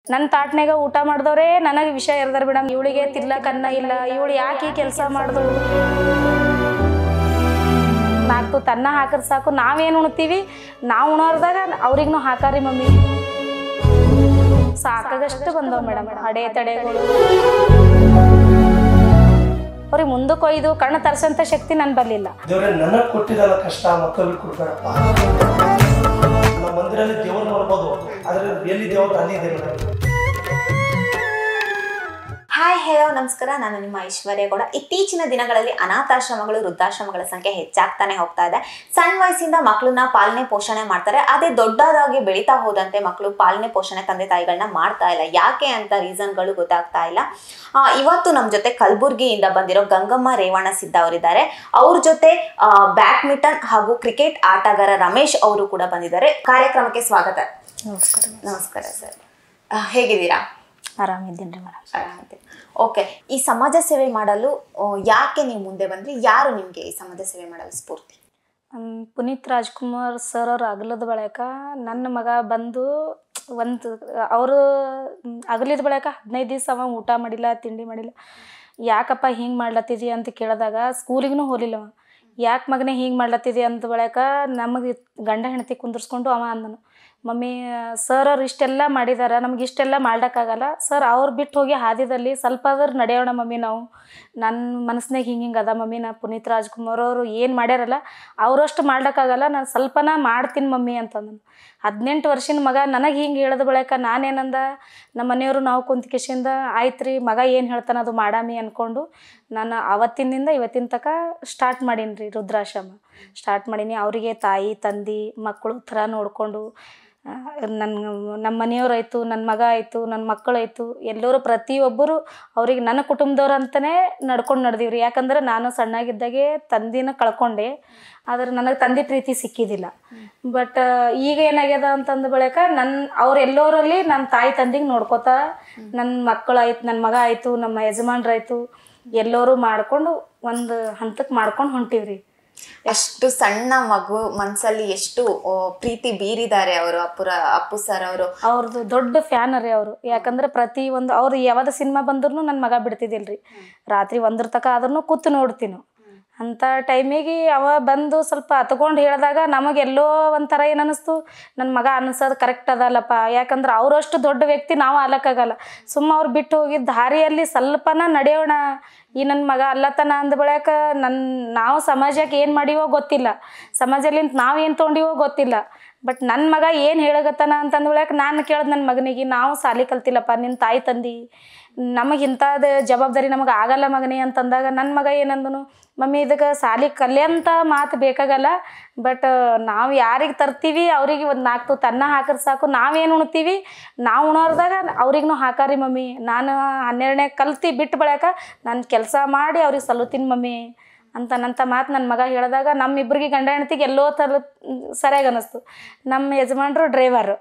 ನನ್ನ ತಾಟ್ನಾಗ ಊಟ ಮಾಡಿದವ್ರೆ ನನಗೆ ವಿಷಯ ಇರ್ದಾರ ಮೇಡಮ್ ಇವಳಿಗೆ ತಿನ್ಲಕ್ ಅನ್ನ ಇಲ್ಲ ಇವಳು ಯಾಕೆ ಕೆಲಸ ಮಾಡಿದಳು ನಾಲ್ಕು ತನ್ನ ಹಾಕಿದ್ರೆ ಸಾಕು ನಾವೇನು ಉಣ್ತೀವಿ ನಾವು ಉಣೋರ್ದಾಗ ಅವ್ರಿಗೂ ಹಾಕಾರಿ ಮಮ್ಮಿ ಸಾಕಾಗಷ್ಟು ಬಂದವು ಮೇಡಮ್ ಅಡೆ ತಡೆಗಳು ಅವ್ರಿಗೆ ಮುಂದಕ್ಕೆ ಒಯ್ದು ಕಣ್ಣು ತರ್ಸಂತ ಶಕ್ತಿ ನನ್ ಬರಲಿಲ್ಲ ದೇವ್ರೆ ನನಗೆ ಕೊಟ್ಟಿದ್ದಲ್ಲ ಕಷ್ಟ ಮಕ್ಕಳಿಗೆ ಕೊಡ್ಬೇಡಪ್ಪ ನಮ್ಮ ಮಂದಿರಲ್ಲಿ ದೇವ್ರು ನೋಡ್ಬೋದು ಆದ್ರೆ ಎಲ್ಲಿ ದೇವ್ರು ಅಲ್ಲಿ ಇದೆ ಮೇಡಮ್ ಹಾಯ್ ಹೇಳೋ ನಮಸ್ಕಾರ ನಾನು ನಿಮ್ಮ ಐಶ್ವರ್ಯ ಗೌಡ ಇತ್ತೀಚಿನ ದಿನಗಳಲ್ಲಿ ಅನಾಥಾಶ್ರಮಗಳು ವೃದ್ಧಾಶ್ರಮಗಳ ಸಂಖ್ಯೆ ಹೆಚ್ಚಾಗ್ತಾನೆ ಹೋಗ್ತಾ ಇದೆ ಸಣ್ಣ ವಯಸ್ಸಿಂದ ಮಕ್ಕಳನ್ನ ಪಾಲನೆ ಪೋಷಣೆ ಮಾಡ್ತಾರೆ ಅದೇ ದೊಡ್ಡದಾಗಿ ಬೆಳೀತಾ ಹೋದಂತೆ ಮಕ್ಕಳು ಪಾಲನೆ ಪೋಷಣೆ ತಂದೆ ತಾಯಿಗಳನ್ನ ಮಾಡ್ತಾ ಇಲ್ಲ ಯಾಕೆ ಅಂತ ರೀಸನ್ಗಳು ಗೊತ್ತಾಗ್ತಾ ಇಲ್ಲ ಆ, ಇವತ್ತು ನಮ್ಮ ಜೊತೆ ಕಲಬುರ್ಗಿಯಿಂದ ಬಂದಿರೋ ಗಂಗಮ್ಮ ರೇವಣ ಸಿದ್ಧ ಅವರಿದ್ದಾರೆ ಅವ್ರ ಜೊತೆ ಬ್ಯಾಡ್ಮಿಂಟನ್ ಹಾಗೂ ಕ್ರಿಕೆಟ್ ಆಟಗಾರ ರಮೇಶ್ ಅವರು ಕೂಡ ಬಂದಿದ್ದಾರೆ ಕಾರ್ಯಕ್ರಮಕ್ಕೆ ಸ್ವಾಗತ ನಮಸ್ಕಾರ ನಮಸ್ಕಾರ ಸರ್ ಹೇಗಿದ್ದೀರಾ ಆರಾಮಿದ್ದೀನಿ ರೀ ಮೇಡಮ್ ಓಕೆ ಈ ಸಮಾಜ ಸೇವೆ ಮಾಡಲು ಆ, ಯಾಕೆ ನೀವು ಮುಂದೆ ಬಂದ್ರಿ ಯಾರು ನಿಮ್ಗೆ ಈ ಸಮಾಜ ಸೇವೆ ಮಾಡಲು ಸ್ಫೂರ್ತಿ ಹ್ಮ್, ಪುನೀತ್ ರಾಜ್ಕುಮಾರ್ ಸರ್ ಅವ್ರ ಅಗಲದ ಬಳಿಕ ನನ್ನ ಮಗ ಬಂದು ಒಂದು ಅವರು ಅಗಲಿದ ಬಳಿಕ ಹದಿನೈದು ದಿವಸ ಅವ ಊಟ ಮಾಡಿಲ್ಲ ತಿಂಡಿ ಮಾಡಿಲ್ಲ ಯಾಕಪ್ಪ ಹಿಂಗೆ ಮಾಡ್ಲತ್ತಿದಿ ಅಂತ ಕೇಳಿದಾಗ ಸ್ಕೂಲಿಗೂ ಹೋಲಿಲ್ಲ ಅವ ಯಾಕೆ ಮಗನೇ ಹಿಂಗೆ ಮಾಡ್ಲತ್ತಿದಿ ಅಂತ ಬಳಿಕ ನಮಗೆ ಗಂಡ ಹೆಂಡತಿ ಕುಂದರ್ಸ್ಕೊಂಡು ಅವ ಅಂದನು ಮಮ್ಮಿ ಸರ್ ಅವ್ರು ಇಷ್ಟೆಲ್ಲ ಮಾಡಿದಾರ ನಮ್ಗೆ ಇಷ್ಟೆಲ್ಲ ಮಾಡ್ಲಿಕ್ಕಾಗಲ್ಲ ಸರ್ ಅವ್ರು ಬಿಟ್ಟು ಹೋಗಿ ಹಾದಿದಲ್ಲಿ ಸ್ವಲ್ಪ ಆದ್ರೂ ನಡೆಯೋಣ ಮಮ್ಮಿ ನಾವು ನನ್ನ ಮನಸ್ನಾಗ ಹಿಂಗೆ ಹಿಂಗೆ ಅದ ಮಮ್ಮಿ ನಾ ಪುನೀತ್ ರಾಜ್ಕುಮಾರ್ ಅವರು ಏನು ಮಾಡ್ಯಾರಲ್ಲ ಅವರಷ್ಟು ಮಾಡ್ಲಿಕ್ಕಾಗಲ್ಲ ನಾನು ಸ್ವಲ್ಪನ ಮಾಡ್ತೀನಿ ಮಮ್ಮಿ ಅಂತಂದನು ಹದಿನೆಂಟು ವರ್ಷದ ಮಗ ನನಗೆ ಹಿಂಗೆ ಹೇಳಿದ ಬಳಿಕ ನಾನೇನಂದ ನಮ್ಮ ಮನೆಯವರು ನಾವು ಕುಂತ್ಕಿಸಿಂದ ಆಯ್ತು ರೀ ಮಗ ಏನು ಹೇಳ್ತಾನೆ ಅದು ಮಾಡಾಮಿ ಅಂದ್ಕೊಂಡು ನಾನು ಅವತ್ತಿನಿಂದ ಇವತ್ತಿನ ತಕ ಸ್ಟಾರ್ಟ್ ಮಾಡೀನಿ ರೀ ರುದ್ರಾಶ್ರಮ ಸ್ಟಾರ್ಟ್ ಮಾಡೀನಿ ಅವರಿಗೆ ತಾಯಿ ತಂದೆ ಮಕ್ಕಳು ಥರ ನೋಡಿಕೊಂಡು ನನ್ನ ನಮ್ಮ ಮನೆಯವ್ರಾಯ್ತು ನನ್ನ ಮಗ ಆಯಿತು ನನ್ನ ಮಕ್ಕಳಾಯಿತು ಎಲ್ಲರೂ ಪ್ರತಿಯೊಬ್ಬರು ಅವ್ರಿಗೆ ನನ್ನ ಕುಟುಂಬದವ್ರು ಅಂತಲೇ ನಡ್ಕೊಂಡು ನಡೆದೀವಿ ರೀ ಯಾಕಂದ್ರೆ ನಾನು ಸಣ್ಣಾಗಿದ್ದಾಗೆ ತಂದಿನ ಕಳ್ಕೊಂಡೆ ಆದ್ರೆ ನನಗೆ ತಂದೆ ಪ್ರೀತಿ ಸಿಕ್ಕಿದ್ದಿಲ್ಲ ಬಟ್ ಈಗ ಏನಾಗ್ಯದ ಅಂತಂದ ಬಳಿಕ ನನ್ನ ಅವ್ರು ಎಲ್ಲೋರಲ್ಲಿ ನನ್ನ ತಾಯಿ ತಂದಿಗೆ ನೋಡ್ಕೋತಾ ನನ್ನ ಮಕ್ಕಳಾಯ್ತು ನನ್ನ ಮಗ ಆಯಿತು ನಮ್ಮ ಯಜಮಾನ್ರಾಯ್ತು ಎಲ್ಲರೂ ಮಾಡ್ಕೊಂಡು ಒಂದು ಹಂತಕ್ಕೆ ಮಾಡ್ಕೊಂಡು ಹೊಂಟೀವ್ರಿ ಅಷ್ಟು ಸಣ್ಣ ಮಗು ಮನ್ಸಲ್ಲಿ ಎಷ್ಟು ಆ, ಪ್ರೀತಿ ಬೀರಿದ್ದಾರೆ ಅವರು ಅಪ್ಪುರ ಅಪ್ಪು ಸರ್ ಅವರು ಅವ್ರದ್ದು ದೊಡ್ಡ ಫ್ಯಾನ್ ರೀ ಅವರು ಯಾಕಂದ್ರೆ ಪ್ರತಿ ಒಂದು ಅವ್ರು ಯಾವ್ದು ಸಿನಿಮಾ ಬಂದ್ರೂ ನನ್ನ ಮಗ ಬಿಡ್ತಿದ್ದಿಲ್ರಿ ರಾತ್ರಿ ಒಂದ್ರ ತಕ ಆದ್ರೂ ಕೂತು ನೋಡ್ತೀನಿ ಅಂಥ ಟೈಮಿಗೆ ಅವ ಬಂದು ಸ್ವಲ್ಪ ಹತ್ಕೊಂಡು ಹೇಳಿದಾಗ ನಮಗೆಲ್ಲೋ ಒಂಥರ ಏನು ಅನ್ನಿಸ್ತು ನನ್ನ ಮಗ ಅನ್ಸೋದು ಕರೆಕ್ಟ್ ಅದಲ್ಲಪ್ಪ ಯಾಕಂದ್ರೆ ಅವರಷ್ಟು ದೊಡ್ಡ ವ್ಯಕ್ತಿ ನಾವು ಆಲಕ್ಕಾಗಲ್ಲ ಸುಮ್ಮ ಅವ್ರು ಬಿಟ್ಟು ಹೋಗಿದ್ದ ದಾರಿಯಲ್ಲಿ ಸ್ವಲ್ಪನ ನಡೆಯೋಣ ಈ ನನ್ನ ಮಗ ಅಲ್ಲತನ ಅಂದ ಬಳಿಕ ನನ್ನ ನಾವು ಸಮಾಜಕ್ಕೆ ಏನು ಮಾಡೀವೋ ಗೊತ್ತಿಲ್ಲ ಸಮಾಜಲಿಂತ ನಾವು ಏನು ತೊಗೊಂಡಿವೋ ಗೊತ್ತಿಲ್ಲ ಬಟ್ ನನ್ನ ಮಗ ಏನು ಹೇಳಗತ್ತಾನ ಅಂತಂದ ಬಳಿಕ ನಾನು ಕೇಳ್ದೆ ನನ್ನ ಮಗನಿಗೆ ನಾವು ಸಾಲಿ ಕಲ್ತಿಲ್ಲಪ್ಪ ನಿನ್ನ ತಾಯಿ ತಂದಿ ನಮಗೆ ಇಂಥದ್ದು ಜವಾಬ್ದಾರಿ ನಮಗೆ ಆಗಲ್ಲ ಮಗನೇ ಅಂತಂದಾಗ ನನ್ನ ಮಗ ಏನಂದನು ಮಮ್ಮಿ ಇದಕ್ಕೆ ಸಾಲಿ ಕಲಿಯಂತ ಮಾತು ಬೇಕಾಗಲ್ಲ ಬಟ್ ನಾವು ಯಾರಿಗೆ ತರ್ತೀವಿ ಅವ್ರಿಗೆ ಒಂದು ನಾಲ್ಕು ತನ್ನ ಹಾಕಿದ್ರೆ ಸಾಕು ನಾವೇನು ಉಣ್ತೀವಿ ನಾವು ಉಣೋರ್ದಾಗ ಅವ್ರಿಗೂ ಹಾಕಾರಿ ಮಮ್ಮಿ ನಾನು ಹನ್ನೆರಡನೇ ಕಲ್ತಿ ಬಿಟ್ಟು ಬಳಕ ನಾನು ಕೆಲಸ ಮಾಡಿ ಅವ್ರಿಗೆ ಸಲ್ಲುತ್ತೀನಿ ಮಮ್ಮಿ ಅಂತ ನಂತ ಮಾತು ನನ್ನ ಮಗ ಹೇಳಿದಾಗ ನಮ್ಮಿಬ್ಬರಿಗೆ ಗಂಡ ಹೆಂಡತಿಗೆ ಎಲ್ಲೋ ಥರ ಸರಿಯಾಗಿ ಅನ್ನಿಸ್ತು ನಮ್ಮ ಯಜಮಾನ್ರು ಡ್ರೈವರು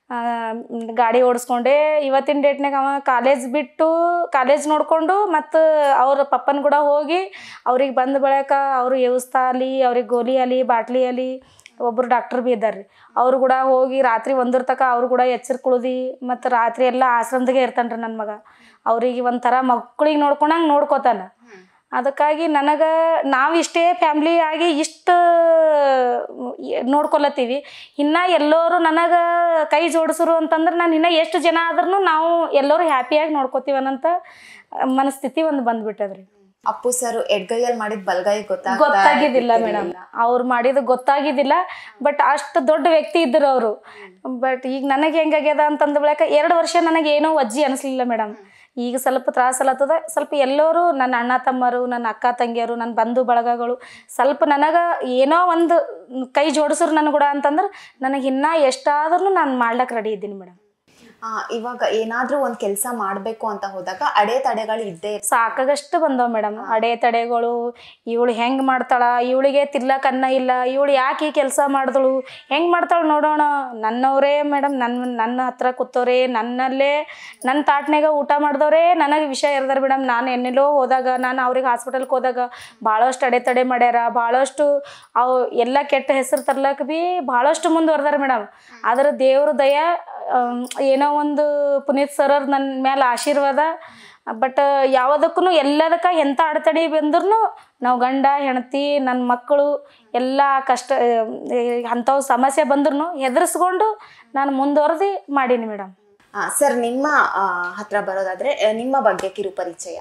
ಗಾಡಿ ಓಡಿಸ್ಕೊಂಡೆ ಇವತ್ತಿನ ಡೇಟ್ನಾಗ ಅವ ಕಾಲೇಜ್ ಬಿಟ್ಟು ಕಾಲೇಜ್ ನೋಡಿಕೊಂಡು ಮತ್ತು ಅವ್ರ ಪಪ್ಪನ ಕೂಡ ಹೋಗಿ ಅವ್ರಿಗೆ ಬಂದ ಬಳಿಕ ಅವರು ಎವ್ಸ್ತಾ ಅಲಿ ಅವ್ರಿಗೆ ಗೋಲಿ ಅಲಿ ಬಾಟ್ಲಿ ಅಲಿ ಒಬ್ಬರು ಡಾಕ್ಟರ್ ಬಿ ಇದ್ದಾರೆ ರೀ ಅವರು ಕೂಡ ಹೋಗಿ ರಾತ್ರಿ ಒಂದರ ತಕ ಅವರು ಕೂಡ ಎಚ್ಚರ ಕುಳ್ದು ಮತ್ತು ರಾತ್ರಿ ಎಲ್ಲ ಆಶ್ರಮದಾಗೆ ಇರ್ತಾನೆ ರೀ ನನ್ನ ಮಗ ಅವ್ರಿಗೆ ಒಂಥರ ಮಕ್ಳಿಗೆ ನೋಡ್ಕೊಂಡಂಗೆ ನೋಡ್ಕೋತಾನೆ ಅದಕ್ಕಾಗಿ ನನಗೆ ನಾವು ಇಷ್ಟೇ ಫ್ಯಾಮ್ಲಿ ಆಗಿ ಇಷ್ಟು ನೋಡ್ಕೊಲತ್ತೀವಿ ಇನ್ನು ಎಲ್ಲರೂ ನನಗೆ ಕೈ ಜೋಡಿಸ್ರು ಅಂತಂದ್ರೆ ನಾನು ಇನ್ನು ಎಷ್ಟು ಜನ ಆದ್ರೂ ನಾವು ಎಲ್ಲರೂ ಹ್ಯಾಪಿಯಾಗಿ ನೋಡ್ಕೋತೀವಿ ಅನ್ನೋಂಥ ಮನಸ್ಥಿತಿ ಒಂದು ಬಂದ್ಬಿಟ್ಟದ್ರಿ ಅಪ್ಪು ಸರ್ ಎಡ್ಗೈಯಲ್ಲಿ ಮಾಡಿದ ಬಲ್ಗೈ ಗೊತ್ತಾಗ್ತಾ ಗೊತ್ತಾಗಿದ್ದಿಲ್ಲ ಮೇಡಮ್ ಅವ್ರು ಮಾಡಿದ್ದು ಗೊತ್ತಾಗಿದ್ದಿಲ್ಲ ಬಟ್ ಅಷ್ಟು ದೊಡ್ಡ ವ್ಯಕ್ತಿ ಇದ್ರು ಅವರು ಬಟ್ ಈಗ ನನಗೆ ಹೆಂಗಾಗ್ಯದ ಅಂತಂದ ಬಳಿಕ ಎರಡು ವರ್ಷ ನನಗೆ ಏನೋ ಅಜ್ಜಿ ಅನಿಸ್ಲಿಲ್ಲ ಮೇಡಮ್ ಈಗ ಸ್ವಲ್ಪ ತ್ರಾಸಲತ್ತದ ಸ್ವಲ್ಪ ಎಲ್ಲರೂ ನನ್ನ ಅಣ್ಣ ತಮ್ಮರು ನನ್ನ ಅಕ್ಕ ತಂಗಿಯರು ನನ್ನ ಬಂಧು ಬಳಗಗಳು ಸ್ವಲ್ಪ ನನಗೆ ಏನೋ ಒಂದು ಕೈ ಜೋಡಿಸ್ರು ನನಗೆ ಕೂಡ ಅಂತಂದ್ರೆ ನನಗೆ ಇನ್ನೂ ಎಷ್ಟಾದ್ರೂ ನಾನು ಮಾಡ್ಲಿಕ್ಕೆ ರೆಡಿ ಇದ್ದೀನಿ ಮೇಡಮ್ ಆ, ಇವಾಗ ಏನಾದ್ರೂ ಒಂದ್ ಕೆಲಸ ಮಾಡ್ಬೇಕು ಅಂತ ಹೋದಾಗ ಅಡೆತಡೆಗಳು ಇದ್ದೇ ಇರ್ತವೆ. ಸಾಕಾಗಷ್ಟು ಬಂದವ ಮೇಡಮ್ ಅಡೆ ತಡೆಗಳು ಇವಳು ಹೆಂಗೆ ಮಾಡ್ತಾಳ ಇವಳಿಗೆ ತಿರ್ಲಕ್ ಅನ್ನ ಇಲ್ಲ ಇವಳು ಯಾಕೆ ಈ ಕೆಲಸ ಮಾಡಿದಳು ಹೆಂಗೆ ಮಾಡ್ತಾಳೆ ನೋಡೋಣ ನನ್ನವರೇ ಮೇಡಮ್ ನನ್ನ ನನ್ನ ಹತ್ರ ಕೂತವ್ರೆ ನನ್ನಲ್ಲೇ ನನ್ನ ತಾಟ್ನಾಗ ಊಟ ಮಾಡಿದವ್ರೆ ನನಗೆ ವಿಷಯ ಇರ್ದಾರ ಮೇಡಮ್ ನಾನು ಎಲ್ಲೆಲ್ಲೋ ಹೋದಾಗ ನಾನು ಅವ್ರಿಗೆ ಹಾಸ್ಪಿಟಲ್ಗೆ ಹೋದಾಗ ಭಾಳಷ್ಟು ಅಡೆತಡೆ ಮಾಡ್ಯಾರ ಭಾಳಷ್ಟು ಅವು ಎಲ್ಲ ಕೆಟ್ಟ ಹೆಸರು ತರ್ಲಕ್ಕೆ ಭೀ ಭಾಳಷ್ಟು ಮುಂದುವರ್ದಾರ ಮೇಡಮ್ ಆದ್ರೆ ದೇವ್ರ ದಯ ಆಮ್, ಏನೋ ಒಂದು ಪುನೀತ್ ಸರ್ ಅವ್ರ ನನ್ನ ಮೇಲೆ ಆಶೀರ್ವಾದ ಬಟ್ ಯಾವುದಕ್ಕೂ ಎಲ್ಲದಕ್ಕ ಎಂಥ ಅಡೆತಡೆ ಬಂದ್ರೂ ನಾವು ಗಂಡ ಹೆಂಡತಿ ನನ್ನ ಮಕ್ಕಳು ಎಲ್ಲ ಕಷ್ಟ ಅಂಥವು ಸಮಸ್ಯೆ ಬಂದ್ರೂ ಹೆದರ್ಸ್ಕೊಂಡು ನಾನು ಮುಂದುವರೆದು ಮಾಡೀನಿ ಮೇಡಮ್ ಸರ್ ನಿಮ್ಮ ಆ, ಹತ್ರ ಬರೋದಾದ್ರೆ ಆ, ನಿಮ್ಮ ಬಗ್ಗೆ ಕಿರು ಪರಿಚಯ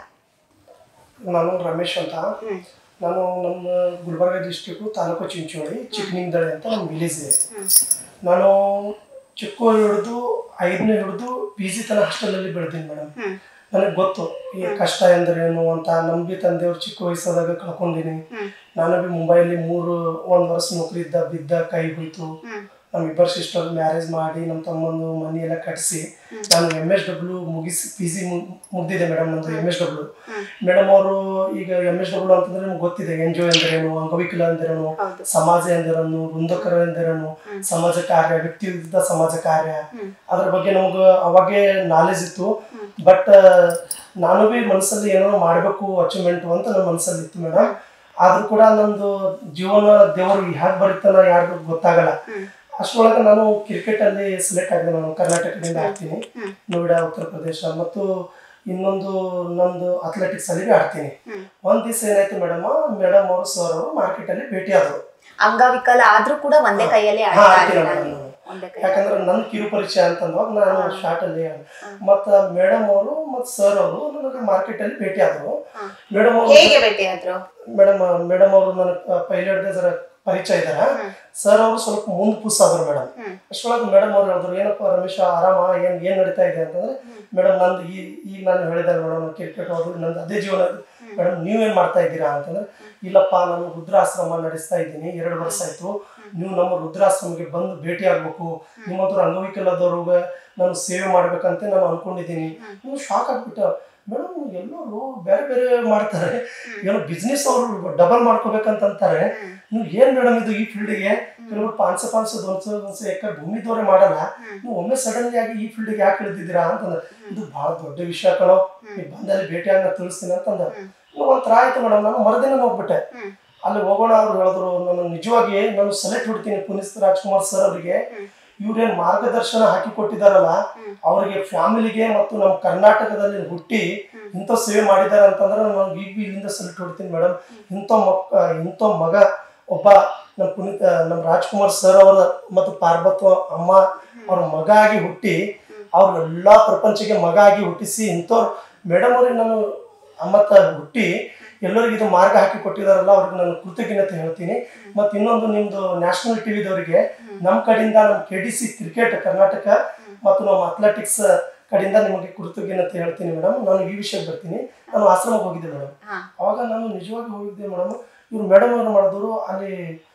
ನಾನು ರಮೇಶ್ ಅಂತ ನಾನು ನಮ್ಮ ಗುಲ್ಬರ್ಗ ಡಿಸ್ಟಿಕ್ಕು ತಾಲೂಕು ಚಿಂಚೋಳಿ ಚಿಕ್ಕನಿಂದಳೆ ಅಂತ ನಮ್ಮ ವಿಲೇಜ್ ಇದೆ ನಾನು ಚಿಕ್ಕ ಹಿಡಿದು ಐದನೇ ಹಿಡಿದು ಪಿ ಜಿ ತನ ಹಾಸ್ಟೆಲಲ್ಲಿ ಬೆಳೆದೀನಿ ಮೇಡಮ್ ನನಗೆ ಗೊತ್ತು ಈ ಕಷ್ಟ ಎಂದರೇನು ಅಂತ ನಮ್ಮ ಬಿ ತಂದೆಯವ್ರು ಚಿಕ್ಕ ವಯಸ್ಸಾದಾಗ ಕಳ್ಕೊಂಡಿನಿ ನಾನು ಬಿ ಮುಂಬೈಲಿ ಮೂರು ಒಂದು ವರ್ಷ ನೌಕರಿ ಇದ್ದ ಬಿದ್ದ ಕೈ ಹೋಯ್ತು ನಮ್ಮ ಇಬ್ಬರು ಸಿಸ್ಟರ್ ಮ್ಯಾರೇಜ್ ಮಾಡಿ ನಮ್ಮ ತಮ್ಮಂದು ಮನಿ ಎಲ್ಲ ಕಟ್ಟಿಸಿ ನಾನು ಎಮ್ ಎಸ್ ಡಬ್ಲ್ಯೂ ಮುಗಿಸಿ ಪಿ ಜಿ ಮುಗ್ದಿದೆ ಮೇಡಮ್ ನಂದು ಎಮ್ ಎಸ್ ಡಬ್ಲ್ಯೂ ಮೇಡಮ್ ಅವರು ಈಗ ಎಮ್ ಎಸ್ ಡಬ್ಲ್ಯೂ ಅಂತಂದ್ರೆ ನಿಮ್ಗೆ ಗೊತ್ತಿದೆ ಎನ್ ಜಿ ಒ ಎಂದರೇನು ಅಂಗವಿಕಲ ಎಂದರೇನು ಸಮಾಜ ಎಂದರೇನು ವೃಂದಕರ ಎಂದರೇನು ಸಮಾಜ ಕಾರ್ಯ ವ್ಯಕ್ತಿ ವಿರುದ್ಧ ಸಮಾಜ ಕಾರ್ಯ ಅದ್ರ ಬಗ್ಗೆ ನಮ್ಗೆ ಅವಾಗೇ ನಾಲೆಜ್ ಇತ್ತು ಬಟ್ ನಾನು ಬಿ ಮನಸ್ಸಲ್ಲಿ ಏನೋ ಮಾಡಬೇಕು ಅಚೀವ್ಮೆಂಟ್ ಅಂತ ನನ್ನ ಮನಸ್ಸಲ್ಲಿ ಇತ್ತು ಮೇಡಮ್ ಆದ್ರೂ ಕೂಡ ನಂದು ಜೀವನ ದೇವರು ಹ್ಯಾಕ್ ಬರೀತಾನ ಯಾರಿಗೂ ಗೊತ್ತಾಗಲ್ಲ ಅಷ್ಟರೊಳಗೆ ನಾನು ಕ್ರಿಕೆಟ್ ಅಲ್ಲಿ ಸೆಲೆಕ್ಟ್ ಆಗಿದೆ ನಾನು ಕರ್ನಾಟಕದಿಂದ ಆಡ್ತೀನಿ ನೋಯ್ಡಾ ಉತ್ತರ ಪ್ರದೇಶ ಮತ್ತು ಇನ್ನೊಂದು ನಂದು ಅಥ್ಲೆಟಿಕ್ಸ್ ಅಲ್ಲಿ ಬಿ ಆಡ್ತೀನಿ ಒಂದ್ ದಿವಸ ಏನಾಯ್ತು ಮೇಡಮ್ ಮೇಡಮ್ ಅವರು ಸರ್ ಅವರು ಮಾರ್ಕೆಟ್ ಅಲ್ಲಿ ಭೇಟಿ ಆದ್ರು ಅಂಗವಿಕಲ ಆದ್ರೂ ಕೂಡ ಒಂದೇ ಕೈಯಲ್ಲಿ ಹಾ, ಆಡ್ತಾ ಆಡ್ತೀನಿ ಇದ್ದೀರಾ madam ನೀವು? ನಾನು. ಒಂದೇ ಕೈ ಯಾಕಂದ್ರೆ ನನ್ನ ಕಿರು ಪರಿಚಯ ಅಂತಂದಾಗ ನಾನು ಶಾರ್ಟ್ ಅಲ್ಲಿ ಮತ್ತ ಮೇಡಮ್ ಅವರು ಮತ್ ಸರ್ ಅವರು ನನಗೆ ಮಾರ್ಕೆಟ್ ಅಲ್ಲಿ ಭೇಟಿ ಆದ್ರು ಮೇಡಮ್ ಅವರು ಹೇಗೆ ಭೇಟಿ ಆದ್ರು ಮೇಡಮ್ ಮೇಡಮ್ ಅವರು ನನಗೆ ಪೈಲಟ್ ಜರ ಪರಿಚಯ ಇದಾರ ಸರ್ ಅವರು ಸ್ವಲ್ಪ ಮುಂದ್ ಪುಸ್ ಆದ್ರು ಮೇಡಮ್ ಅಷ್ಟೊಳಗೆ ಮೇಡಮ್ ಅವ್ರು ಹೇಳಿದ್ರು ಏನಪ್ಪ ರಮೇಶ ಆರಾಮ ಏನ್ ಏನ್ ನಡೀತಾ ಇದೆ ಅಂತಂದ್ರೆ ಮೇಡಮ್ ನಂದು ಈ ಈಗ ನಾನು ಹೇಳಿದೆ ಮೇಡಮ್ ಕ್ರಿಕೆಟ್ ಅವರು ನಂದು ಅದೇ ಜೀವನ ಮೇಡಮ್ ನೀವೇನ್ ಮಾಡ್ತಾ ಇದ್ದೀರಾ ಅಂತಂದ್ರೆ ಇಲ್ಲಪ್ಪ ನಾನು ರುದ್ರಾಶ್ರಮ ನಡೆಸ್ತಾ ಇದ್ದೀನಿ ಎರಡು ವರ್ಷ ಆಯ್ತು ನೀವು ನಮ್ಮ ರುದ್ರಾಶ್ರಮಕ್ಕೆ ಬಂದು ಭೇಟಿ ಆಗ್ಬೇಕು ನಿಮ್ಮಂತರ ಅಂಗವಿಕಲದವ್ರಿಗೆ ನಾನು ಸೇವೆ ಮಾಡ್ಬೇಕಂತ ನಾನು ಅನ್ಕೊಂಡಿದ್ದೀನಿ ನೀವು ಶಾಕ್ ಆಗ್ಬಿಟ್ಟು ಮೇಡಮ್ ಎಲ್ಲರೂ ಬೇರೆ ಬೇರೆ ಮಾಡ್ತಾರೆ ಏನೋ ಬಿಸ್ನೆಸ್ ಅವರು ಡಬಲ್ ಮಾಡ್ಕೋಬೇಕಂತ ಅಂತಾರೆ ನೀವು ಏನ್ ಮೇಡಮ್ ಇದು ಈ ಫೀಲ್ಡ್ಗೆ ಕೆಲವರು ಪಾನ್ಸ ಪಾನ್ಸ ದೊನ್ಸ ದೊನ್ಸ ಎಕರೆ ಭೂಮಿ ದೋರೆ ಮಾಡಲ್ಲ ನೀವು ಒಮ್ಮೆ ಸಡನ್ಲಿ ಆಗಿ ಈ ಫೀಲ್ಡ್ಗೆ ಯಾಕೆ ಇಳಿದಿದ್ದೀರಾ ಅಂತಂದ್ರೆ ಇದು ಬಹಳ ದೊಡ್ಡ ವಿಷಯ ಕಣೋ ನೀವು ಬಂದಲ್ಲಿ ಭೇಟಿಯಾಗಿ ನಾನು ತಿಳಿಸ್ತೀನಿ ಅಂತಂದ ಒಂಥರ ಆಯ್ತು ಮೇಡಮ್ ನಾನು ಮರುದಿನ ಹೋಗ್ಬಿಟ್ಟೆ ಅಲ್ಲಿ ಹೋಗೋಣ ಅವ್ರು ಹೇಳಿದ್ರು ನಾನು ನಿಜವಾಗಿ ನಾನು ಸೆಲೆಕ್ಟ್ ಹೊಡ್ತೀನಿ ಪುನೀತ್ ರಾಜ್ಕುಮಾರ್ ಸರ್ ಅವರಿಗೆ ಇವ್ರೇನ್ ಮಾರ್ಗದರ್ಶನ ಹಾಕಿ ಕೊಟ್ಟಿದಾರಲ್ಲ ಅವರಿಗೆ ಫ್ಯಾಮಿಲಿಗೆ ಮತ್ತು ನಮ್ಮ ಕರ್ನಾಟಕದಲ್ಲಿ ಹುಟ್ಟಿ ಇಂಥ ಸೇವೆ ಮಾಡಿದ್ದಾರೆ ಅಂತಂದ್ರೆ ನಾನು ಈಗ ಬಿ ಇಲ್ಲಿಂದ ಸೆಲೆಕ್ಟ್ ಹೊಡ್ತೀನಿ ಮೇಡಮ್ ಇಂಥ ಮಕ್ ಇಂಥ ಮಗ ಒಬ್ಬ ನಮ್ಮ ಪುನೀತ್ ನಮ್ಮ ರಾಜ್ಕುಮಾರ್ ಸರ್ ಅವರ ಮತ್ತು ಪಾರ್ವತ ಅಮ್ಮ ಅವ್ರ ಮಗ ಆಗಿ ಹುಟ್ಟಿ ಅವ್ರ ಎಲ್ಲಾ ಪ್ರಪಂಚಕ್ಕೆ ಮಗ ಆಗಿ ಹುಟ್ಟಿಸಿ ಇಂಥವ್ರು ಮೇಡಮ್ ಅವ್ರಿಗೆ ನಾನು ಮತ್ತ ಹುಟ್ಟಿ ಎಲ್ಲರಿಗೂ ಇದು ಮಾರ್ಗ ಹಾಕಿ ಕೊಟ್ಟಿದಾರಲ್ಲ ಅವ್ರಿಗೆ ನಾನು ಕೃತಜ್ಞತೆ ಹೇಳ್ತೀನಿ ಮತ್ತು ಇನ್ನೊಂದು ನಿಮ್ದು ನ್ಯಾಷನಲ್ ಟಿವಿದವರಿಗೆ ನಮ್ಮ ಕಡೆಯಿಂದ ನಮ್ಮ K D C cricket Karnataka ಮತ್ತು ನಮ್ಮ ಅಥ್ಲೆಟಿಕ್ಸ್ ಕಡೆಯಿಂದ ನಿಮಗೆ ಕೃತಜ್ಞತೆ ಹೇಳ್ತೀನಿ ಮೇಡಮ್ ನಾನು ಈ ವಿಷಯಕ್ಕೆ ಬರ್ತೀನಿ ನಾನು ಆಶ್ರಮಕ್ಕೆ ಹೋಗಿದ್ದೆ ಮೇಡಮ್ ಅವಾಗ ನಾನು ನಿಜವಾಗಿ ಹೋಗಿದ್ದೆ ಮೇಡಮ್ ಇವ್ರು ಮೇಡಮ್ ಅವ್ರು ಮಾಡಿದ್ರು ಅಲ್ಲಿ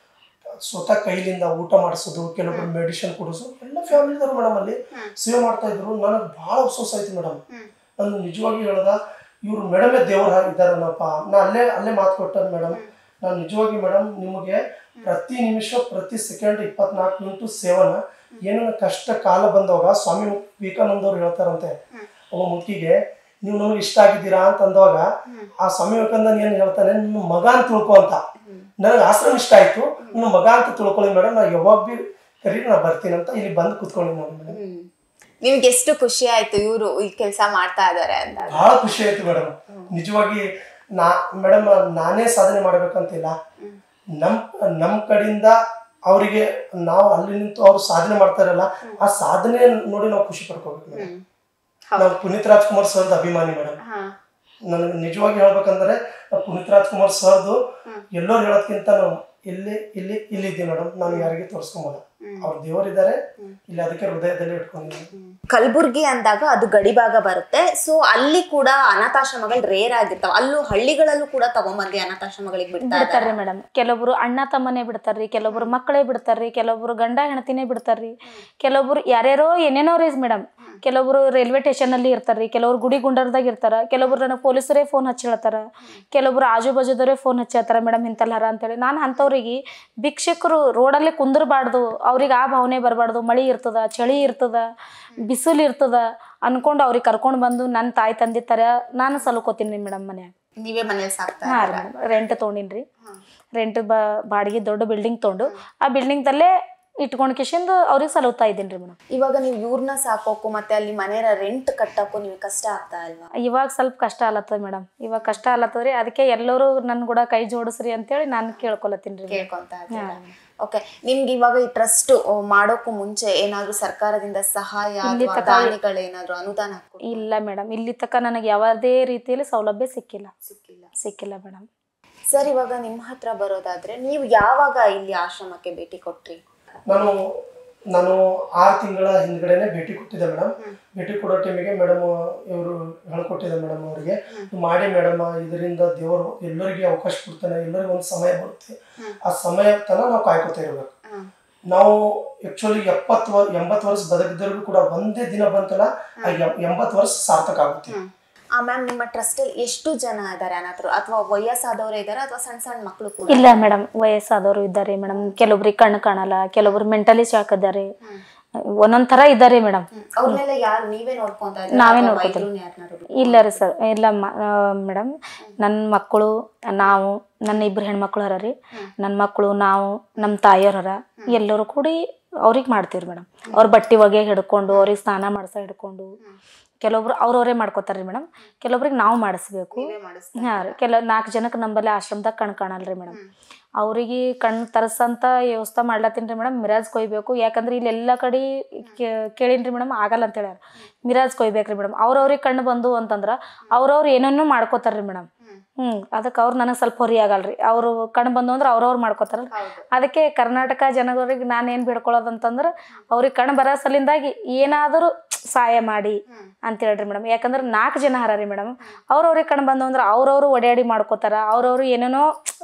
ಸ್ವತಃ ಕೈಲಿಂದ ಊಟ ಮಾಡಿಸೋದು ಕೆಲವೊಬ್ರು ಮೆಡಿಸಿನ್ ಕೊಡಿಸೋದು ಎಲ್ಲ ಫ್ಯಾಮಿಲಿದವ್ರು ಮೇಡಮ್ ಅಲ್ಲಿ ಸೇವೆ ಮಾಡ್ತಾ ಇದ್ರು ನನಗೆ ಭಾಳ ಅಫ್ಸೋಸ್ ಆಯ್ತು ಮೇಡಮ್ ನಾನು ನಿಜವಾಗಿ ಹೇಳ್ದ ಇವ್ರು ಮೇಡಮೇ ದೇವ್ರ ಇದ್ದಾರನಪ್ಪ ನಾ ಅಲ್ಲೇ ಅಲ್ಲೇ ಮಾತು ಕೊಟ್ಟೆ ಮೇಡಮ್ ನಾನು ನಿಜವಾಗಿ ಮೇಡಮ್ ನಿಮಗೆ ಪ್ರತಿ ನಿಮಿಷ ಪ್ರತಿ ಸೆಕೆಂಡ್ ಇಪ್ಪತ್ನಾಲ್ಕು ಮಿನಿಟು ಸೇವನ ಏನೇನು ಕಷ್ಟ ಕಾಲ ಬಂದವಾಗ ಸ್ವಾಮಿ ವಿವೇಕಾನಂದ ಅವ್ರು ಹೇಳ್ತಾರಂತೆ ಒಬ್ಬ ಮುತ್ತಿಗೆ ನೀವು ನಮಗೆ ಇಷ್ಟ ಆಗಿದ್ದೀರಾ ಅಂತ ಅಂದಾಗ ಆ ಸ್ವಾಮಿ ವಿವೇಕಾನಂದ ಏನ್ ಹೇಳ್ತಾನೆ ನಿಮ್ಮ ಮಗ ಅಂತ ತಿಳ್ಕೊ ಅಂತ ನನಗೆ ಆಶ್ರಮ ಇಷ್ಟ ಆಯ್ತು ನಿಮ್ಮ ಮಗ ಅಂತ ತಿಳ್ಕೊಳ್ಳಿ ಮೇಡಮ್ ನಾ ಯಾವಾಗ ಬಿ ಕರೀ ನಾ ಬರ್ತೀನಿ ಅಂತ ಇಲ್ಲಿ ಬಂದು ಕುತ್ಕೊಂಡಿ ನೋಡಿ ಮೇಡಮ್ ನಿಮ್ಗೆ ಎಷ್ಟು ಖುಷಿ ಆಯ್ತು ಇವರು ಈ ಕೆಲಸ ಮಾಡ್ತಾ ಇದಾರೆ ಅಂತ ಬಹಳ ಖುಷಿ ಆಯ್ತು ಮೇಡಮ್ ನಿಜವಾಗಿ ನಾ ಮೇಡಮ್ ನಾನೇ ಸಾಧನೆ ಮಾಡ್ಬೇಕಂತಿಲ್ಲ ನಮ್ ನಮ್ ಕಡೆಯಿಂದ ಅವರಿಗೆ ನಾವು ಅಲ್ಲಿ ನಿಂತು ಅವ್ರು ಸಾಧನೆ ಮಾಡ್ತಾರಲ್ಲ ಆ ಸಾಧನೆ ನೋಡಿ ನಾವು ಖುಷಿ ಪಡ್ಕೋಬೇಕು ಮೇಡಮ್ ನಾವು ಪುನೀತ್ ರಾಜ್ಕುಮಾರ್ ಸರ್ದ ಅಭಿಮಾನಿ ಮೇಡಮ್ ನನಗೆ ನಿಜವಾಗಿ ಹೇಳ್ಬೇಕಂದ್ರೆ ನಾವು ಪುನೀತ್ ರಾಜ್ಕುಮಾರ್ ಸರ್ದು ಎಲ್ಲರೂ ಹೇಳೋದ್ಕಿಂತ ನಾವು ಇಲ್ಲಿ ಇಲ್ಲಿ ಇಲ್ಲಿದ್ದೀವಿ ಮೇಡಮ್ ನಾನು ಯಾರಿಗೆ ತೋರಿಸ್ಕೊಂಬಲ್ಲ ಅವ್ರ ದೇವರಿದ್ದಾರೆ ಇಲ್ಲಿ ಅದಕ್ಕೆ ಹೃದಯದಲ್ಲಿ ಇಟ್ಕೊಂಡಿದ್ದೀನಿ ಕಲಬುರ್ಗಿ ಅಂದಾಗ ಅದು ಗಡಿಭಾಗ ಬರುತ್ತೆ ಸೊ ಅಲ್ಲಿ ಕೂಡ ಅನಾಥಾಶ್ರಮಗಳು ರೇರ್ ಆಗಿರ್ತಾವ ಅಲ್ಲೂ ಹಳ್ಳಿಗಳಲ್ಲೂ ಕೂಡ ತಗೊಂಬಂದಿ ಅನಾಥಾಶ್ರಮಗಳಿಗೆ ಬಿಡ್ತಾ ಇದ್ದಾರೆ ಬಿಡ್ತಾರ್ರಿ ಮೇಡಮ್ ಕೆಲವೊಬ್ರು ಅಣ್ಣ ತಮ್ಮನೇ ಬಿಡ್ತಾರ್ರಿ ಕೆಲವೊಬ್ರು ಮಕ್ಕಳೇ ಬಿಡ್ತಾರ್ರಿ ಕೆಲವೊಬ್ರು ಗಂಡ ಹೆಂಡತಿನೇ ಬಿಡ್ತಾರ್ರಿ ಕೆಲವೊಬ್ರು ಯಾರ್ಯಾರೋ ಏನೇನೋ ರೀಸ್ ಮೇಡಮ್ ಕೆಲವೊಬ್ರು ರೈಲ್ವೆ ಸ್ಟೇಷನಲ್ಲಿ ಇರ್ತಾರ್ರಿ ಕೆಲವ್ರು ಗುಡಿ ಗುಂಡರ್ದಾಗ ಇರ್ತಾರ ಕೆಲವೊಬ್ರು ನನಗೆ ಪೊಲೀಸರೇ ಫೋನ್ ಹಚ್ಚಿ ಹೇಳ್ತಾರ ಕೆಲವೊಬ್ರು ಆಜು ಬಾಜುದವರೇ ಫೋನ್ ಹಚ್ಚಿ ಹೇಳ್ತಾರ ಮೇಡಮ್ ಇಂತಲ್ಲಾರ ಅಂತೇಳಿ ನಾನು ಅಂಥವ್ರಿಗೆ ಭಿಕ್ಷಕರು ರೋಡಲ್ಲಿ ಕುಂದರಬಾರ್ದು ಅವ್ರಿಗೆ ಆ ಭಾವನೆ ಬರಬಾರ್ದು ಮಳಿ ಇರ್ತದ ಚಳಿ ಇರ್ತದ ಬಿಸಿಲು ಇರ್ತದ ಅನ್ಕೊಂಡು ಅವ್ರಿಗೆ ಕರ್ಕೊಂಡು ಬಂದು ನನ್ನ ತಾಯಿ ತಂದೆ ಥರ ನಾನು ಸಲ್ಕೋತೀನಿ ಮೇಡಮ್ ಮನ್ಯಾಗ ನೀವೇ ಮನೇಲಿ ಸಾಕ್ತಾ ಹಾಂ ರೀ ಮೇಡಮ್ ರೆಂಟ್ ತೊಗೊಂಡಿನಿ ರೀ ರೆಂಟ್ ಬ ಬಾಡಿಗೆ ದೊಡ್ಡ ಬಿಲ್ಡಿಂಗ್ ತೊಗೊಂಡು ಆ ಬಿಲ್ಡಿಂಗ್ದಲ್ಲೇ ಇಟ್ಕೊಂಡು ಕಿಶಿಂದು ಅವ್ರಿಗೆ ಸಲಹುತ್ತಾ ಇದ್ದೀನಿ ರೀ ಮೇಡಮ್ ಇವಾಗ ನೀವು ಇವ್ರನ್ನ ಸಾಕೋಕು ಮತ್ತೆ ಅಲ್ಲಿ ಮನೆಯ ರೆಂಟ್ ಕಟ್ಟಕ್ಕೂ ನಿಮಗೆ ಕಷ್ಟ ಆಗ್ತಾ ಇಲ್ವಾ ಇವಾಗ ಸ್ವಲ್ಪ ಕಷ್ಟ ಆಲತ್ತದ ಮೇಡಮ್ ಇವಾಗ ಕಷ್ಟ ಆಲತ್ತದ ರೀ ಅದಕ್ಕೆ ಎಲ್ಲರೂ ನನ್ನ ಕೂಡ ಕೈ ಜೋಡಿಸ್ರಿ ಅಂತೇಳಿ ನಾನು ಕೇಳ್ಕೊಲತ್ತೀನಿ ರೀ ಕೇಳ್ಕೊಂತ ಓಕೆ ನಿಮ್ಗೆ ಇವಾಗ ಈ ಟ್ರಸ್ಟ್ ಮಾಡೋಕ್ಕೂ ಮುಂಚೆ ಏನಾದ್ರೂ ಸರ್ಕಾರದಿಂದ ಸಹಾಯ ಅಥವಾ ದಾನಿಗಳೇನಾದ್ರೂ ಅನುದಾನ ಕೊಡ್- ಇಲ್ಲ ಮೇಡಮ್ ಇಲ್ಲಿ ತನಕ ನನಗೆ ಯಾವುದೇ ರೀತಿಯಲ್ಲಿ ಸೌಲಭ್ಯ ಸಿಕ್ಕಿಲ್ಲ ಸಿಕ್ಕಿಲ್ಲ ಸಿಕ್ಕಿಲ್ಲ ಮೇಡಮ್ ಸರ್ ಇವಾಗ ನಿಮ್ಮ ಹತ್ರ ಬರೋದಾದ್ರೆ ನೀವು ಯಾವಾಗ ಇಲ್ಲಿ ಆಶ್ರಮಕ್ಕೆ ಭೇಟಿ ಕೊಟ್ರಿ ನಾನು ನಾನು ಆರು ತಿಂಗಳ ಹಿಂದ್ಗಡೆನೆ ಭೇಟಿ ಕೊಟ್ಟಿದ್ದೆ ಮೇಡಮ್ ಭೇಟಿ ಕೊಡೋ ಟೈಮಿಗೆ ಮೇಡಮ್ ಇವರು ಹೇಳ್ಕೊಟ್ಟಿದ್ದೆ ಮೇಡಮ್ ಅವರಿಗೆ ಮಾಡಿ ಮೇಡಮ್ ಇದರಿಂದ ದೇವರು ಎಲ್ಲರಿಗೆ ಅವಕಾಶ ಕೊಡ್ತಾನೆ ಎಲ್ಲರಿಗೂ ಒಂದು ಸಮಯ ಬರುತ್ತೆ ಆ ಸಮಯ ತನಕ ನಾವು ಕಾಯ್ಕೊತಾ ಇರ್ಬೇಕು ನಾವು ಆಕ್ಚುಲಿ ಎಪ್ಪತ್ತು ವರ್ ಎಂಬತ್ತು ವರ್ಷ ಬದುಕಿದ್ರಿಗೂ ಕೂಡ ಒಂದೇ ದಿನ ಬಂತಲ್ಲ ಆ ಎಂ- ಎಂಬತ್ತು ವರ್ಷ ಸಾರ್ಥಕ ಆಗುತ್ತೆ ಆ ಮ್ಯಾಮ್ ನಿಮ್ಮ ಟ್ರಸ್ಟ್ ಅಲ್ಲಿ ಎಷ್ಟು ಜನ ಇದ್ದಾರೆ ಅನಾಥರು ಅಥವಾ ವಯಸ್ಸಾದವರೇ ಇದ್ದಾರೆ ಅಥವಾ ಸಣ್ಣ ಸಣ್ಣ ಮಕ್ಕಳು ಕೂಡ ಇಲ್ಲ ಮೇಡಮ್ ವಯಸ್ಸಾದವರು ಇದ್ದಾರೆ ಮೇಡಮ್ ಕೆಲವೊಬ್ರಿಗೆ ಕಣ್ಣು ಕಾಣಲ್ಲ ಕೆಲವೊಬ್ರು ಮೆಂಟಲಿ ಶಾಕ್ ಇದ್ದಾರೆ ಒಂದೊಂದ್ ಥರ ಇದ್ದಾರೆ ಮೇಡಮ್ ಅವ್ರನ್ನೆಲ್ಲ ಯಾರು ನೀವೇ ನೋಡ್ಕೊಂತ ಇದ್ದೀರಾ ನಾವೇ ಅಥವಾ ನೋಡ್ಕೊತೀವಿ. ವೈದ್ಯರನ್ನ ಯಾರ್ನಾದ್ರು ಇಲ್ಲ ರೀ ಸರ್ ಇಲ್ಲ ಮೇಡಮ್ ನನ್ನ ಮಕ್ಕಳು ನಾವು ನನ್ನ ಇಬ್ಬರು ಹೆಣ್ಮಕ್ಳು ಹರ ರೀ ನನ್ನ ಮಕ್ಕಳು ನಾವು ನಮ್ಮ ತಾಯಿಯವ್ರ ಹರ ಎಲ್ಲರೂ ಕೂಡಿ ಅವ್ರಿಗೆ ಮಾಡ್ತೀವಿ ಮೇಡಮ್ ಅವ್ರ ಬಟ್ಟೆ ಒಗೆ ಹಿಡ್ಕೊಂಡು ಅವ್ರಿಗೆ ಸ್ನಾನ ಮಾಡ್ಸ ಹಿಡ್ಕೊಂಡು ಕೆಲವೊಬ್ರು ಅವ್ರವರೇ ಮಾಡ್ಕೋತಾರೆ ರೀ ಮೇಡಮ್ ಕೆಲವೊಬ್ರಿಗೆ ನಾವು ಮಾಡಿಸ್ಬೇಕು ನೀವೇ ಮಾಡಿಸ್ತೀರಾ? ಹಾಂ ರೀ ಕೆಲ ನಾಲ್ಕು ಜನಕ್ಕೆ ನಂಬಲ್ಲಿ ಆಶ್ರಮದಾಗ ಕಣ್ ಕಾಣಲ್ಲ ರೀ ಮೇಡಮ್ ಅವ್ರಿಗೆ ಕಣ್ಣು ತರ್ಸಂತ ವ್ಯವಸ್ಥೆ ಮಾಡ್ಲತ್ತೀನಿ ರೀ ಮೇಡಮ್ ಮಿರಾಜ್ ಕೊಯ್ಬೇಕು ಯಾಕಂದ್ರೆ ಇಲ್ಲಿ ಎಲ್ಲ ಕಡೆ ಕೇಳೀನಿ ರೀ ಮೇಡಮ್ ಆಗಲ್ಲ ಅಂತ ಹೇಳ್ಯಾರ ಮಿರಾಜ್ ಕೊಯ್ಬೇಕು ರೀ ಮೇಡಮ್ ಅವ್ರವ್ರಿಗೆ ಕಣ್ಣು ಬಂದು ಅಂತಂದ್ರೆ ಅವ್ರವ್ರು ಏನೇನೋ ಮಾಡ್ಕೋತಾರೆ ರೀ ಮೇಡಮ್ ಹ್ಞೂ ಅದಕ್ಕೆ ಅವ್ರು ನನಗೆ ಸ್ವಲ್ಪ ಹೊರಿ ಆಗಲ್ಲ ರೀ ಅವರು ಕಣ್ಣು ಬಂದು ಅಂದ್ರೆ ಅವ್ರವ್ರು ಮಾಡ್ಕೋತಾರಲ್ಲ ಅದಕ್ಕೆ ಕರ್ನಾಟಕ ಜನಗಳಿಗೆ ನಾನು ಏನು ಬಿಡ್ಕೊಳ್ಳೋದು ಅಂತಂದ್ರೆ ಅವ್ರಿಗೆ ಕಣ್ಣು ಬರೋ ಸಲಿಂದಾಗಿ ಏನಾದರೂ ಸಹಾಯ ಮಾಡಿ ಅಂತ ಹೇಳ್ರಿ ಮೇಡಮ್ ಯಾಕಂದ್ರೆ ನಾಲ್ಕು ಜನ ಹರ ರೀ ಮೇಡಮ್ ಅವ್ರವ್ರಿಗೆ ಕಣ್ಣು ಬಂದು ಅಂದ್ರೆ ಅವ್ರವ್ರು ಒಡ್ಯಾಡಿ ಮಾಡ್ಕೋತಾರ ಅವ್ರವ್ರು ಏನೇನೋ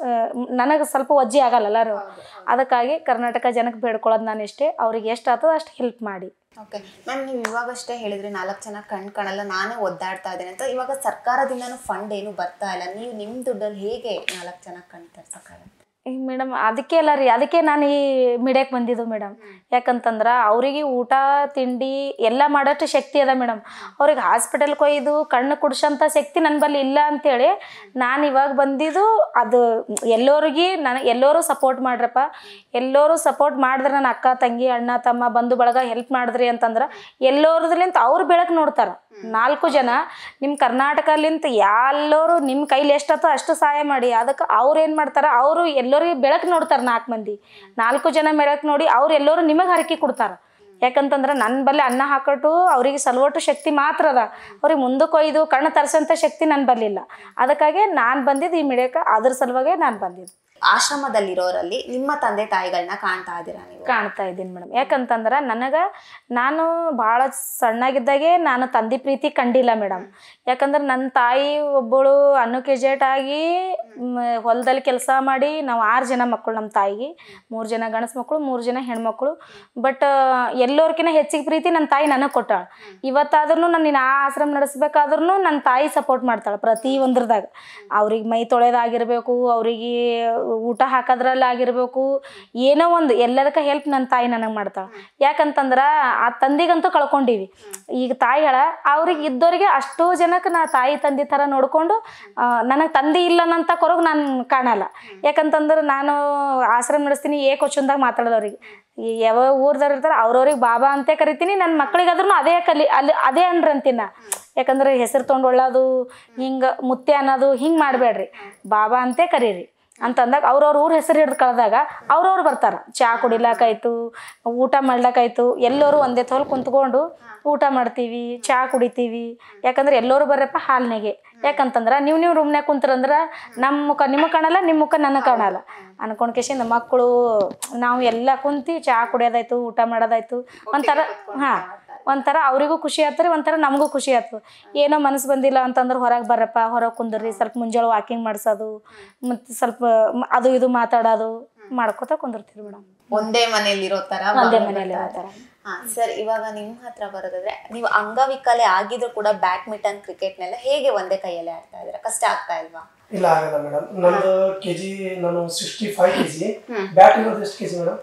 ನನಗೆ ಸ್ವಲ್ಪ ವಜ್ಜಿ ಆಗಲ್ಲ ರೀ ಅದಕ್ಕಾಗಿ ಕರ್ನಾಟಕ ಜನಕ್ಕೆ ಬೇಡ್ಕೊಳ್ಳೋದು ನಾನು ಇಷ್ಟೇ ಅವ್ರಿಗೆ ಎಷ್ಟು ಆಗ್ತದೆ ಅಷ್ಟು ಹೆಲ್ಪ್ ಮಾಡಿ ಓಕೆ ಮ್ಯಾಮ್ ನೀವು ಇವಾಗಷ್ಟೇ ಹೇಳಿದ್ರಿ ನಾಲ್ಕು ಜನ ಕಣ್ ಕಾಣಲ್ಲ ನಾನೇ ಒದ್ದಾಡ್ತಾ ಇದ್ದೇನೆ ಅಂತ ಇವಾಗ ಸರ್ಕಾರದಿಂದನೂ ಫಂಡ್ ಏನು ಬರ್ತಾ ಇಲ್ಲ ನೀವು ನಿಮ್ಮ ದುಡ್ಡಲ್ಲಿ ಹೇಗೆ ನಾಲ್ಕು ಜನ ಕಣ್ ತರ್ಸಕ್ಕಾಗತ್ತೆ ಈಗ ಮೇಡಮ್ ಅದಕ್ಕೆ ಅಲ್ಲ ರೀ ಅದಕ್ಕೆ ನಾನು ಈ ಮೀಡಿಯಾಕ್ಕೆ ಬಂದಿದ್ದು ಮೇಡಮ್ ಯಾಕಂತಂದ್ರೆ ಅವರಿಗೆ ಊಟ ತಿಂಡಿ ಎಲ್ಲ ಮಾಡೋಷ್ಟು ಶಕ್ತಿ ಅದ ಮೇಡಮ್ ಅವ್ರಿಗೆ ಹಾಸ್ಪಿಟಲ್ಗೆ ಒಯ್ದು ಕಣ್ಣು ಕುಡ್ಸೋಂಥ ಶಕ್ತಿ ನನ್ನ ಬಳಿ ಇಲ್ಲ ಅಂತೇಳಿ ನಾನು ಇವಾಗ ಬಂದಿದ್ದು ಅದು ಎಲ್ಲೋರಿಗೆ ನಾನು ಎಲ್ಲರೂ ಸಪೋರ್ಟ್ ಮಾಡ್ರಪ್ಪ ಎಲ್ಲರೂ ಸಪೋರ್ಟ್ ಮಾಡಿದ್ರೆ ನನ್ನ ಅಕ್ಕ ತಂಗಿ ಅಣ್ಣ ತಮ್ಮ ಬಂಧು ಬಳಗ ಹೆಲ್ಪ್ ಮಾಡಿದ್ರಿ ಅಂತಂದ್ರೆ ಎಲ್ಲೋರದ್ಲಿಂತ ಅವ್ರು ಬೆಳಕು ನೋಡ್ತಾರೆ ನಾಲ್ಕು ಜನ ನಿಮ್ಮ ಕರ್ನಾಟಕಲಿಂತ ಎಲ್ಲರೂ ನಿಮ್ಮ ಕೈಲಿ ಎಷ್ಟತ್ತೋ ಅಷ್ಟು ಸಹಾಯ ಮಾಡಿ ಅದಕ್ಕೆ ಅವ್ರು ಏನು ಮಾಡ್ತಾರೆ ಅವರು ಎಲ್ಲರಿಗೆ ಬೆಳಕು ನೋಡ್ತಾರೆ ನಾಲ್ಕು ಮಂದಿ ನಾಲ್ಕು ಜನ ಬೆಳಕು ನೋಡಿ ಅವ್ರು ಎಲ್ಲರೂ ನಿಮಗೆ ಹರಕೆ ಕೊಡ್ತಾರೆ ಯಾಕಂತಂದ್ರೆ ನನ್ನ ಬಲ್ಲಿ ಅನ್ನ ಹಾಕೊಟ್ಟು ಅವರಿಗೆ ಸಲವಟ್ಟು ಶಕ್ತಿ ಮಾತ್ರ ಅದ ಅವ್ರಿಗೆ ಮುಂದಕ್ಕೆ ಒಯ್ದು ಕಣ್ಣು ತರಿಸೋಂಥ ಶಕ್ತಿ ನನ್ನ ಬಲ್ಲಿಲ್ಲ ಅದಕ್ಕಾಗಿ ನಾನು ಬಂದಿದ್ದು ಈ ಮಿಡಿಯಕ್ಕೆ ಅದ್ರ ಸಲುವಾಗೆ ನಾನು ಬಂದಿದ್ದು ಆಶ್ರಮದಲ್ಲಿರೋರಲ್ಲಿ ನಿಮ್ಮ ತಂದೆ ತಾಯಿಗಳನ್ನ ಕಾಣ್ತಾ ಇದ್ದೀರಾ ನೀವು ಕಾಣ್ತಾ ಇದ್ದೀನಿ ಮೇಡಮ್ ಯಾಕಂತಂದ್ರೆ ನನಗೆ ನಾನು ಭಾಳ ಸಣ್ಣಗಿದ್ದಾಗೆ ನಾನು ತಂದೆ ಪ್ರೀತಿ ಕಂಡಿಲ್ಲ ಮೇಡಮ್ ಯಾಕಂದ್ರೆ ನನ್ನ ತಾಯಿ ಒಬ್ಬಳು ಅನ್ನೋಕೆಜೇಟ್ ಆಗಿ ಹೊಲದಲ್ಲಿ ಕೆಲಸ ಮಾಡಿ ನಾವು ಆರು ಜನ ಮಕ್ಕಳು ನಮ್ಮ ತಾಯಿಗೆ ಮೂರು ಜನ ಗಂಡಸು ಮಕ್ಕಳು ಮೂರು ಜನ ಹೆಣ್ಮಕ್ಳು ಬಟ್ ಎಲ್ಲೋರ್ಕಿಂತ ಹೆಚ್ಚಿಗೆ ಪ್ರೀತಿ ನನ್ನ ತಾಯಿ ನನಗೆ ಕೊಟ್ಟಾಳ ಇವತ್ತಾದ್ರೂ ನಾನು ನೀನು ಆ ಆಶ್ರಮ ನಡೆಸ್ಬೇಕಾದ್ರೂ ನನ್ನ ತಾಯಿ ಸಪೋರ್ಟ್ ಮಾಡ್ತಾಳೆ ಪ್ರತಿ ಒಂದ್ರದಾಗ ಅವ್ರಿಗೆ ಮೈ ತೊಳೆದಾಗಿರ್ಬೇಕು ಅವರಿಗೆ ಊಟ ಹಾಕೋದ್ರಲ್ಲಿ ಆಗಿರ್ಬೇಕು ಏನೋ ಒಂದು ಎಲ್ಲದಕ್ಕೆ ಹೆಲ್ಪ್ ನನ್ನ ತಾಯಿ ನನಗೆ ಮಾಡ್ತಾಳೆ ಯಾಕಂತಂದ್ರೆ ಆ ತಂದೆಗಂತೂ ಕಳ್ಕೊಂಡಿವಿ ಈಗ ತಾಯಿ ಹೇಳ ಅವ್ರಿಗೆ ಇದ್ದವ್ರಿಗೆ ಅಷ್ಟೋ ಜನಕ್ಕೆ ನಾ ತಾಯಿ ತಂದೆ ಥರ ನೋಡಿಕೊಂಡು ನನಗೆ ತಂದೆ ಇಲ್ಲ ಅನ್ನಂತ ಕೊರಗು ನಾನು ಕಾಣಲ್ಲ ಯಾಕಂತಂದ್ರೆ ನಾನು ಆಶ್ರಮ ನಡೆಸ್ತೀನಿ ಏ ಕ್ವಶನ್ದಾಗ ಮಾತಾಡೋದವ್ರಿಗೆ ಈ ಯಾವ ಊರ್ದವ್ರು ಇರ್ತಾರೆ ಅವ್ರವ್ರಿಗೆ ಬಾಬಾ ಅಂತ ಕರಿತೀನಿ ನನ್ನ ಮಕ್ಳಿಗಾದ್ರೂ ಅದೇ ಕಲಿ ಅಲ್ಲಿ ಅದೇ ಅನ್ರಿ ಅಂತೀನಿ ನಾ ಯಾಕಂದ್ರೆ ಹೆಸರು ತೊಗೊಂಡು ಒಳ್ಳೋದು ಹಿಂಗೆ ಮುತ್ತೆ ಅನ್ನೋದು ಹಿಂಗೆ ಮಾಡಬೇಡ್ರಿ ಬಾಬಾ ಅಂತೇ ಕರೀರಿ ಅಂತಂದಾಗ ಅವ್ರವ್ರ ಊರ ಹೆಸರು ಹಿಡ್ದು ಕಳೆದಾಗ ಅವ್ರವ್ರು ಬರ್ತಾರೆ ಚಹಾ ಕುಡಿಲಾಕಾಯ್ತು ಊಟ ಮಾಡ್ಲಾಕಾಯ್ತು ಎಲ್ಲರೂ ಒಂದೇ ತೋಲ್ ಕುಂತ್ಕೊಂಡು ಊಟ ಮಾಡ್ತೀವಿ ಚಹಾ ಕುಡಿತೀವಿ ಯಾಕಂದ್ರೆ ಎಲ್ಲರೂ ಬರ್ರಪ್ಪ ಹಾಲ್ನಾಗೆ ಯಾಕಂತಂದ್ರೆ ನೀವು ನೀವು ರೂಮ್ನಾಗ ಕುಂತ್ರಂದ್ರೆ ನಮ್ಮ ಮುಖ ನಿಮಗೆ ಕಾಣಲ್ಲ ನಿಮ್ಮ ಮುಖ ನನಗೆ ಕಾಣಲ್ಲ ಅನ್ಕೊಂಡ್ ಕೇಸಿಂದ ಮಕ್ಕಳು ನಾವು ಎಲ್ಲ ಕುಂತು ಚಹಾ ಕುಡಿಯೋದಾಯ್ತು ಊಟ ಮಾಡೋದಾಯ್ತು ಒಂಥರ ಹಾಂ ಒಂಥರ ಅವರಿಗೂ ಖುಷಿ ಆಗ್ತಾರೆ ಒಂಥರ ನಮಗೂ ಖುಷಿ ಆಗ್ತದೆ ಏನೋ ಮನಸ್ಸು ಬಂದಿಲ್ಲ ಅಂತಂದ್ರೆ ಹೊರಗೆ ಬರ್ರಪ್ಪ ಹೊರಗೆ ಕುಂದ್ರಿ ಸ್ವಲ್ಪ ಮುಂಜಾನೆ ವಾಕಿಂಗ್ ಮಾಡಿಸೋದು ಮತ್ತು ಸ್ವಲ್ಪ ಮ- ಅದು ಇದು ಮಾತಾಡೋದು ಮಾಡ್ಕೋತಾ ಕುಂದಿರ್ತೀವಿ ಮೇಡಮ್ ಒಂದೇ ಮನೆಯಲ್ಲಿರೋ ತರ ಒಂದೇ ಬಾಳ್ವೆ ಮನೆಯಲ್ಲಿ ಮಾಡ್ತಾ ಆ ಥರ. ಹಾ ಸರ್ ಇವಾಗ ನಿಮ್ಮ ಹತ್ರ ಬರೋದಾದ್ರೆ ನೀವು ಅಂಗವಿಕಲೆ ಆಗಿದ್ರು ಕೂಡ ಬ್ಯಾಡ್ಮಿಂಟನ್ ಕ್ರಿಕೆಟ್ನೆಲ್ಲ ಹೇಗೆ ಒಂದೇ ಕೈಯಲ್ಲಿ ಆಡ್ತಾ ಇದ್ದೀರಾ ಕಷ್ಟ ಆಗ್ತಾ ಇಲ್ವಾ ಇಲ್ಲ ಆಗಲ್ಲ ಮೇಡಮ್ ನಂದು ಕೆ ಜಿ ನಾನು sixty five K G bat ಇರೋದು ಎಷ್ಟು ಕೆ ಜಿ ಮೇಡಮ್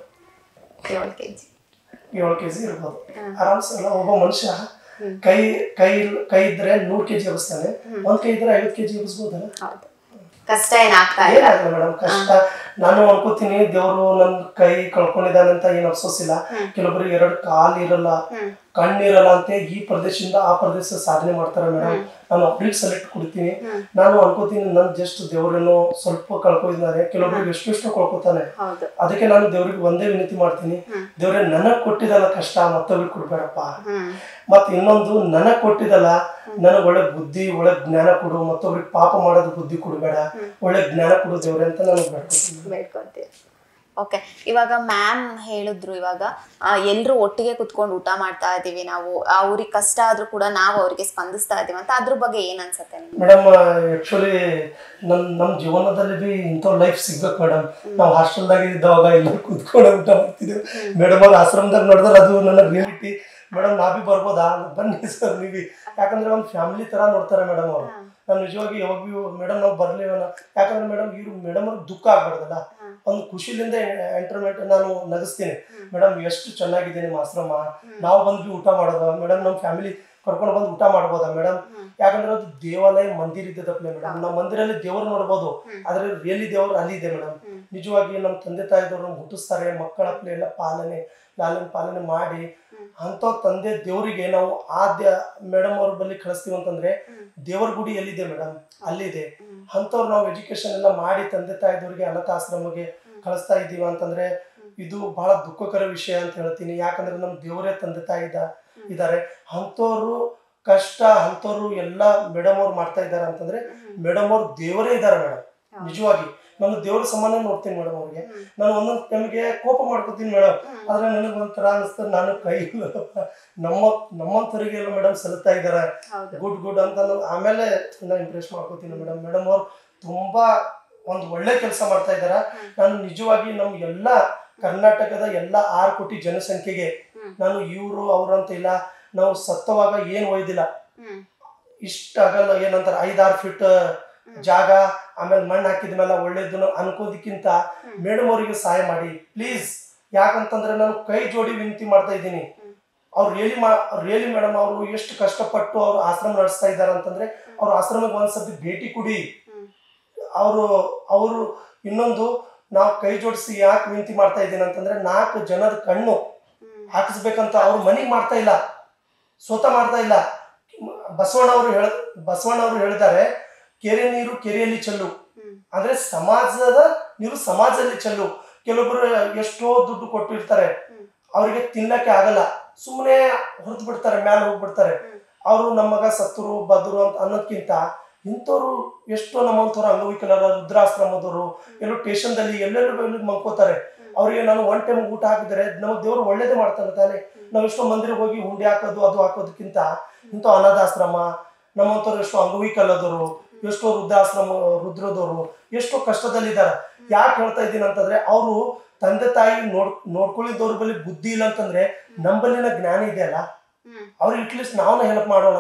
ಏಳು ಕೆ ಜಿ ಏಳು ಕೆ ಜಿ ಇರ್ಬೋದು ಆರಾಮ್ಸೆ ಅಲ್ಲ ಒಬ್ಬ ಮನುಷ್ಯ ಕೈ ಕೈ ಕೈ ಇದ್ರೆ ನೂರು ಕೆ ಜಿ ಎಬ್ಬಿಸ್ತಾನೆ ಒಂದ್ ಕೈ ಇದ್ರೆ ಐವತ್ತು ಕೆ ಜಿ ಎಬ್ಬಿಸ್ಬೋದಲ್ಲ ಹೌದು ಕಷ್ಟ ಏನಾಗ್ತಾ ಇಲ್ಲ ಏನಾಗಲ್ಲ ಮೇಡಮ್ ಕಷ್ಟ ನಾನು ಅನ್ಕೋತೀನಿ ದೇವರು ನನ್ನ ಕೈ ಕಳ್ಕೊಂಡಿದ್ದಾನೆ ಅಂತ ಏನು ಅಫ್ಸೋಸಿಲ್ಲ ಕೆಲವೊಬ್ಬರಿಗೆ ಎರಡು ಕಾಲು ಇರಲ್ಲ ಕಣ್ಣಿರಲ್ಲ ಅಂತ ಈ ಪ್ರದೇಶದಿಂದ ಆ ಪ್ರದೇಶ ಸಾಧನೆ ಮಾಡ್ತಾರೆ ಮೇಡಮ್ ನಾನು ಅವ್ರಿಗೆ ಸೆಲೆಕ್ಟ್ ಕೊಡ್ತೀನಿ ನಾನು ಅನ್ಕೋತೀನಿ ನನ್ ಜಸ್ಟ್ ದೇವರೇನೋ ಸ್ವಲ್ಪ ಕಳ್ಕೊಂಡಿದ್ದಾರೆ ಕೆಲವೊಬ್ಬರಿಗೆ ಎಷ್ಟು ಎಷ್ಟು ಕಳ್ಕೊತಾನೆ ಹೌದು ಅದಕ್ಕೆ ನಾನು ದೇವ್ರಿಗೆ ಒಂದೇ ವಿನಂತಿ ಮಾಡ್ತೀನಿ ದೇವ್ರೆ ನನಗ್ ಕೊಟ್ಟಿದ್ದಲ್ಲ ಕಷ್ಟ ಮತ್ತೊಬ್ರಿಗೆ ಕೊಡ್ಬೇಡಪ್ಪ ಹ್ಮ್ ಮತ್ ಇನ್ನೊಂದು ನನಗ್ ಕೊಟ್ಟಿದ್ದಲ್ಲ ನನಗ್ ಒಳ್ಳೆ ಬುದ್ಧಿ ಒಳ್ಳೆ ಜ್ಞಾನ ಕೊಡು ಮತ್ತೊಬ್ರಿಗೆ ಪಾಪ ಮಾಡೋದು ಬುದ್ಧಿ ಕೊಡಬೇಡ ಒಳ್ಳೆ ಜ್ಞಾನ ಕೊಡು ದೇವ್ರೆ ಅಂತ ನಾನು ಬೇಡ್ಕೊತೀನಿ ಬೇಡ್ಕೊಂತೀವಿ ಓಕೆ ಇವಾಗ ಮ್ಯಾಮ್ ಹೇಳಿದ್ರು ಇವಾಗ ಎಲ್ಲರೂ ಒಟ್ಟಿಗೆ ಕುತ್ಕೊಂಡು ಊಟ ಮಾಡ್ತಾ ಇದೀವಿ ನಾವು ಅವ್ರಿಗೆ ಕಷ್ಟ ಆದ್ರೂ ಕೂಡ ನಾವು ಅವರಿಗೆ ಸ್ಪಂದಿಸ್ತಾ ಇದೀವಿ ಅಂತ ಅದ್ರ ಬಗ್ಗೆ ಏನ್ ಅನ್ಸತ್ತೆ ನಿಮ್ಗೆ ಮೇಡಮ್ ಆಕ್ಚುಲಿ ನಮ್ ನಮ್ ಜೀವನದಲ್ಲಿ ಬಿ ಇಂಥ ಲೈಫ್ ಸಿಗ್ಬೇಕು ಮೇಡಮ್ ನಾವು ಹಾಸ್ಟೆಲ್ದಾಗ ಇದ್ದಾಗ ಎಲ್ಲ ಕೂತ್ಕೊಂಡು ಊಟ ಮಾಡ್ತಿದ್ದೇವೆ ಮೇಡಮ್ ಅವ್ರ ಆಶ್ರಮದಾಗ ನೋಡಿದ್ರೆ ಅದು ನನ್ನ ರಿಯಾಲಿಟಿ ಮೇಡಮ್ ನಾ ಬಿ ಬರ್ಬೋದಾ ಬನ್ನಿ ಸರ್ ನೀವು ಯಾಕಂದ್ರೆ ಒಂದು ಫ್ಯಾಮಿಲಿ ತರ ನೋಡ್ತಾರೆ ಮೇಡಮ್ ಅವರು ನಾನು ನಿಜವಾಗಿ ಯಾವಾಗ ಬಿ ಮೇಡಮ್ ನಾವು ಬರ್ಲಿವಲ್ಲ ಯಾಕಂದ್ರೆ ಮೇಡಮ್ ಇವ್ರು ಮೇಡಮ್ ಅವ್ರಿಗೆ ದುಃಖ ಆಗ್ಬಾರ್ದಲ್ಲ ಒಂದು ಖುಷಿಲಿಂದ ಎಂಟರ್ಮೆಂಟ್ ನಾನು ನಗಿಸ್ತೀನಿ ಮೇಡಮ್ ಎಷ್ಟು ಚೆನ್ನಾಗಿದೆ ನಿಮ್ಮ ಆಶ್ರಮ ನಾವು ಬಂದ್ವಿ ಊಟ ಮಾಡೋದ ಮೇಡಮ್ ನಮ್ಮ ಫ್ಯಾಮಿಲಿ ಕರ್ಕೊಂಡು ಬಂದು ಊಟ ಮಾಡ್ಬೋದಾ ಮೇಡಮ್ ಯಾಕಂದ್ರೆ ಅದು ದೇವಾಲಯ ಮಂದಿರ ಇದ್ದದಪ್ಲೆ ಮೇಡಮ್ ನಾವು ಮಂದಿರಲ್ಲಿ ದೇವರು ನೋಡ್ಬೋದು ಆದ್ರೆ ರಿಯಲಿ ದೇವರು ಅಲ್ಲಿ ಇದೆ ಮೇಡಮ್ ನಿಜವಾಗಿ ನಮ್ಮ ತಂದೆ ತಾಯಿದವ್ರು ಹುಟ್ಟಿಸ್ತಾರೆ ಮಕ್ಕಳಪ್ಲೆ ಎಲ್ಲ ಪಾಲನೆ ಲಾಲನೆ ಪಾಲನೆ ಮಾಡಿ ಅಂತ ತಂದೆ ದೇವರಿಗೆ ನಾವು ಆದ್ಯ ಮೇಡಮ್ ಅವ್ರ ಬಳಿ ಕಳಿಸ್ತೀವಿ ಅಂತಂದ್ರೆ ದೇವರ ಗುಡಿ ಎಲ್ಲಿದೆ ಮೇಡಮ್ ಅಲ್ಲಿದೆ ಅಂಥವ್ರು ನಾವು ಎಜುಕೇಶನ್ ಎಲ್ಲ ಮಾಡಿ ತಂದೆ ತಾಯಿದವ್ರಿಗೆ ಅನಾಥಾಶ್ರಮಕ್ಕೆ ಕಳಿಸ್ತಾ ಇದ್ದೀವಿ ಅಂತಂದ್ರೆ ಇದು ಬಹಳ ದುಃಖಕರ ವಿಷಯ ಅಂತ ಹೇಳ್ತೀನಿ ಯಾಕಂದ್ರೆ ನಮ್ಮ ದೇವರೇ ತಂದೆ ತಾಯಿ ಇದ್ದ- ಇದ್ದಾರೆ ಅಂಥವ್ರು ಕಷ್ಟ ಅಂಥವ್ರು ಎಲ್ಲ ಮೇಡಮ್ ಅವ್ರು ಮಾಡ್ತಾ ಇದ್ದಾರೆ ಅಂತಂದ್ರೆ ಮೇಡಮ್ ಅವ್ರು ದೇವರೇ ಇದ್ದಾರೆ ಮೇಡಮ್ ನಿಜವಾಗಿ ನಾನು ದೇವ್ರ ಸಮಾನ ನೋಡ್ತೀನಿ ಮೇಡಮ್ ಅವ್ರಿಗೆ ನಾನು ಒಂದೊಂದು ಟೈಮ್ಗೆ ಕೋಪ ಮಾಡ್ಕೋತೀನಿ ಮೇಡಮ್ ಆದ್ರೆ ನನಗೆ ಒಂಥರ ಅನಿಸ್ತದೆ ನಾನು ಕೈ ಇಲ್ಲಪ್ಪ. ನಮ್ಮ ನಮ್ಮಂಥವ್ರಿಗೆ ಎಲ್ಲ ಮೇಡಮ್ ಸಲ್ತಾ ಇದ್ದಾರೆ ಹೌದು ಗುಡ್ ಗುಡ್ ಅಂತ ನಾನು ಆಮೇಲೆ ನಾನು ಇಂಪ್ರೆಸ್ ಮಾಡ್ಕೋತೀನಿ ಮೇಡಮ್ ಮೇಡಮ್ ಅವ್ರು ತುಂಬಾ ಒಂದು ಒಳ್ಳೆ ಕೆಲಸ ಮಾಡ್ತಾ ಇದ್ದಾರೆ ನಾನು ನಿಜವಾಗಿ ನಮ್ಮ ಎಲ್ಲ ಕರ್ನಾಟಕದ ಎಲ್ಲ ಆರು ಕೋಟಿ ಜನಸಂಖ್ಯೆಗೆ ನಾನು ಇವರು ಅವ್ರು ಅಂತ ಇಲ್ಲ ನಾವು ಸತ್ತವಾಗ ಏನು ಒಯ್ದಿಲ್ಲ ಹ್ಮ್ ಇಷ್ಟ ಆಗಲ್ಲ ಏನಂತಾರೆ ಐದಾರು ಫೀಟ್ ಜಾಗ ಆಮೇಲೆ ಮಣ್ಣು ಹಾಕಿದ ಮೇಲೆ ಒಳ್ಳೇದು ಅನ್ಕೋದಕ್ಕಿಂತ ಮೇಡಮ್ ಅವರಿಗೆ ಸಹಾಯ ಮಾಡಿ ಪ್ಲೀಸ್ ಯಾಕಂತಂದ್ರೆ ನಾನು ಕೈ ಜೋಡಿ ವಿನಂತಿ ಮಾಡ್ತಾ ಇದ್ದೀನಿ ಅವ್ರು ರಿಯಲಿ ಮಾ ರಿಯಲಿ ಮೇಡಮ್ ಅವರು ಎಷ್ಟು ಕಷ್ಟಪಟ್ಟು ಅವ್ರು ಆಶ್ರಮ ನಡೆಸ್ತಾ ಇದ್ದಾರೆ ಅಂತಂದ್ರೆ ಅವ್ರ ಆಶ್ರಮಕ್ಕೆ ಒಂದ್ಸತಿ ಭೇಟಿ ಕೊಡಿ ಅವರು ಅವರು ಇನ್ನೊಂದು ನಾವು ಕೈ ಜೋಡಿಸಿ ಯಾಕೆ ವಿನಂತಿ ಮಾಡ್ತಾ ಇದ್ದೀನಿ ಅಂತಂದ್ರೆ ನಾಲ್ಕು ಜನದ ಕಣ್ಣು ಹಾಕಿಸ್ಬೇಕಂತ ಅವ್ರು ಮನೆಗೆ ಮಾಡ್ತಾ ಇಲ್ಲ ಸ್ವತಃ ಮಾಡ್ತಾ ಇಲ್ಲ ಬಸವಣ್ಣ ಅವರು ಹೇಳ ಬಸವಣ್ಣ ಅವರು ಹೇಳಿದ್ದಾರೆ ಕೆರೆ ನೀರು ಕೆರೆಯಲ್ಲಿ ಚೆಲ್ಲು ಅಂದ್ರೆ ಸಮಾಜದ ನೀರು ಸಮಾಜದಲ್ಲಿ ಚೆಲ್ಲು ಕೆಲವೊಬ್ರು ಎಷ್ಟೋ ದುಡ್ಡು ಕೊಟ್ಟಿರ್ತಾರೆ ಅವರಿಗೆ ತಿನ್ನಕ್ಕೆ ಆಗಲ್ಲ ಸುಮ್ಮನೆ ಹೊರತು ಬಿಡ್ತಾರೆ ಮ್ಯಾಲೆ ಹೋಗ್ಬಿಡ್ತಾರೆ ಅವರು ನಮ್ಮ ಮಗ ಸತ್ತರು ಬದ್ರು ಅಂತ ಅನ್ನೋದ್ಕಿಂತ ಇಂಥವ್ರು ಎಷ್ಟೋ ನಮ್ಮಂಥವ್ರು ಅಂಗವಿಕಲರ ರುದ್ರಾಶ್ರಮದವರು ಎಲ್ಲೋ ಸ್ಟೇಷನ್ದಲ್ಲಿ ಎಲ್ಲೆಲ್ಲೂ ಎಲ್ಲಿ ಮಲ್ಕೋತಾರೆ ಅವರಿಗೆ ನಾನು ಒನ್ ಟೈಮ್ ಊಟ ಹಾಕಿದ್ರೆ ನಮಗೆ ದೇವರು ಒಳ್ಳೇದೇ ಮಾಡ್ತಾನೆ ತಾನೆ ನಾವು ಎಷ್ಟೋ ಮಂದಿರಕ್ಕೆ ಹೋಗಿ ಹುಂಡಿ ಹಾಕೋದು ಅದು ಹಾಕೋದಕ್ಕಿಂತ ಇಂಥ ಅನಾಥಾಶ್ರಮ ನಮ್ಮಂಥವ್ರು ಎಷ್ಟೋ ಅಂಗವಿಕಲದವರು ಎಷ್ಟೋ ವೃದ್ಧಾಶ್ರಮ ರುದ್ರದವರು ಎಷ್ಟೋ ಕಷ್ಟದಲ್ಲಿದ್ದಾರೆ ಯಾಕೆ ಹೇಳ್ತಾ ಇದ್ದೀನಿ ಅಂತಂದ್ರೆ ಅವರು ತಂದೆ ತಾಯಿ ನೋಡ್ ನೋಡ್ಕೊಳ್ಳಿದ್ದವ್ರ ಬಳಿ ಬುದ್ಧಿ ಇಲ್ಲ ಅಂತಂದ್ರೆ ನಂಬಲ್ಲಿನ ಜ್ಞಾನ ಇದೆಯಲ್ಲ ಅವ್ರಿಗೆ ಅಟ್ಲೀಸ್ಟ್ ನಾವು ಹೆಲ್ಪ್ ಮಾಡೋಣ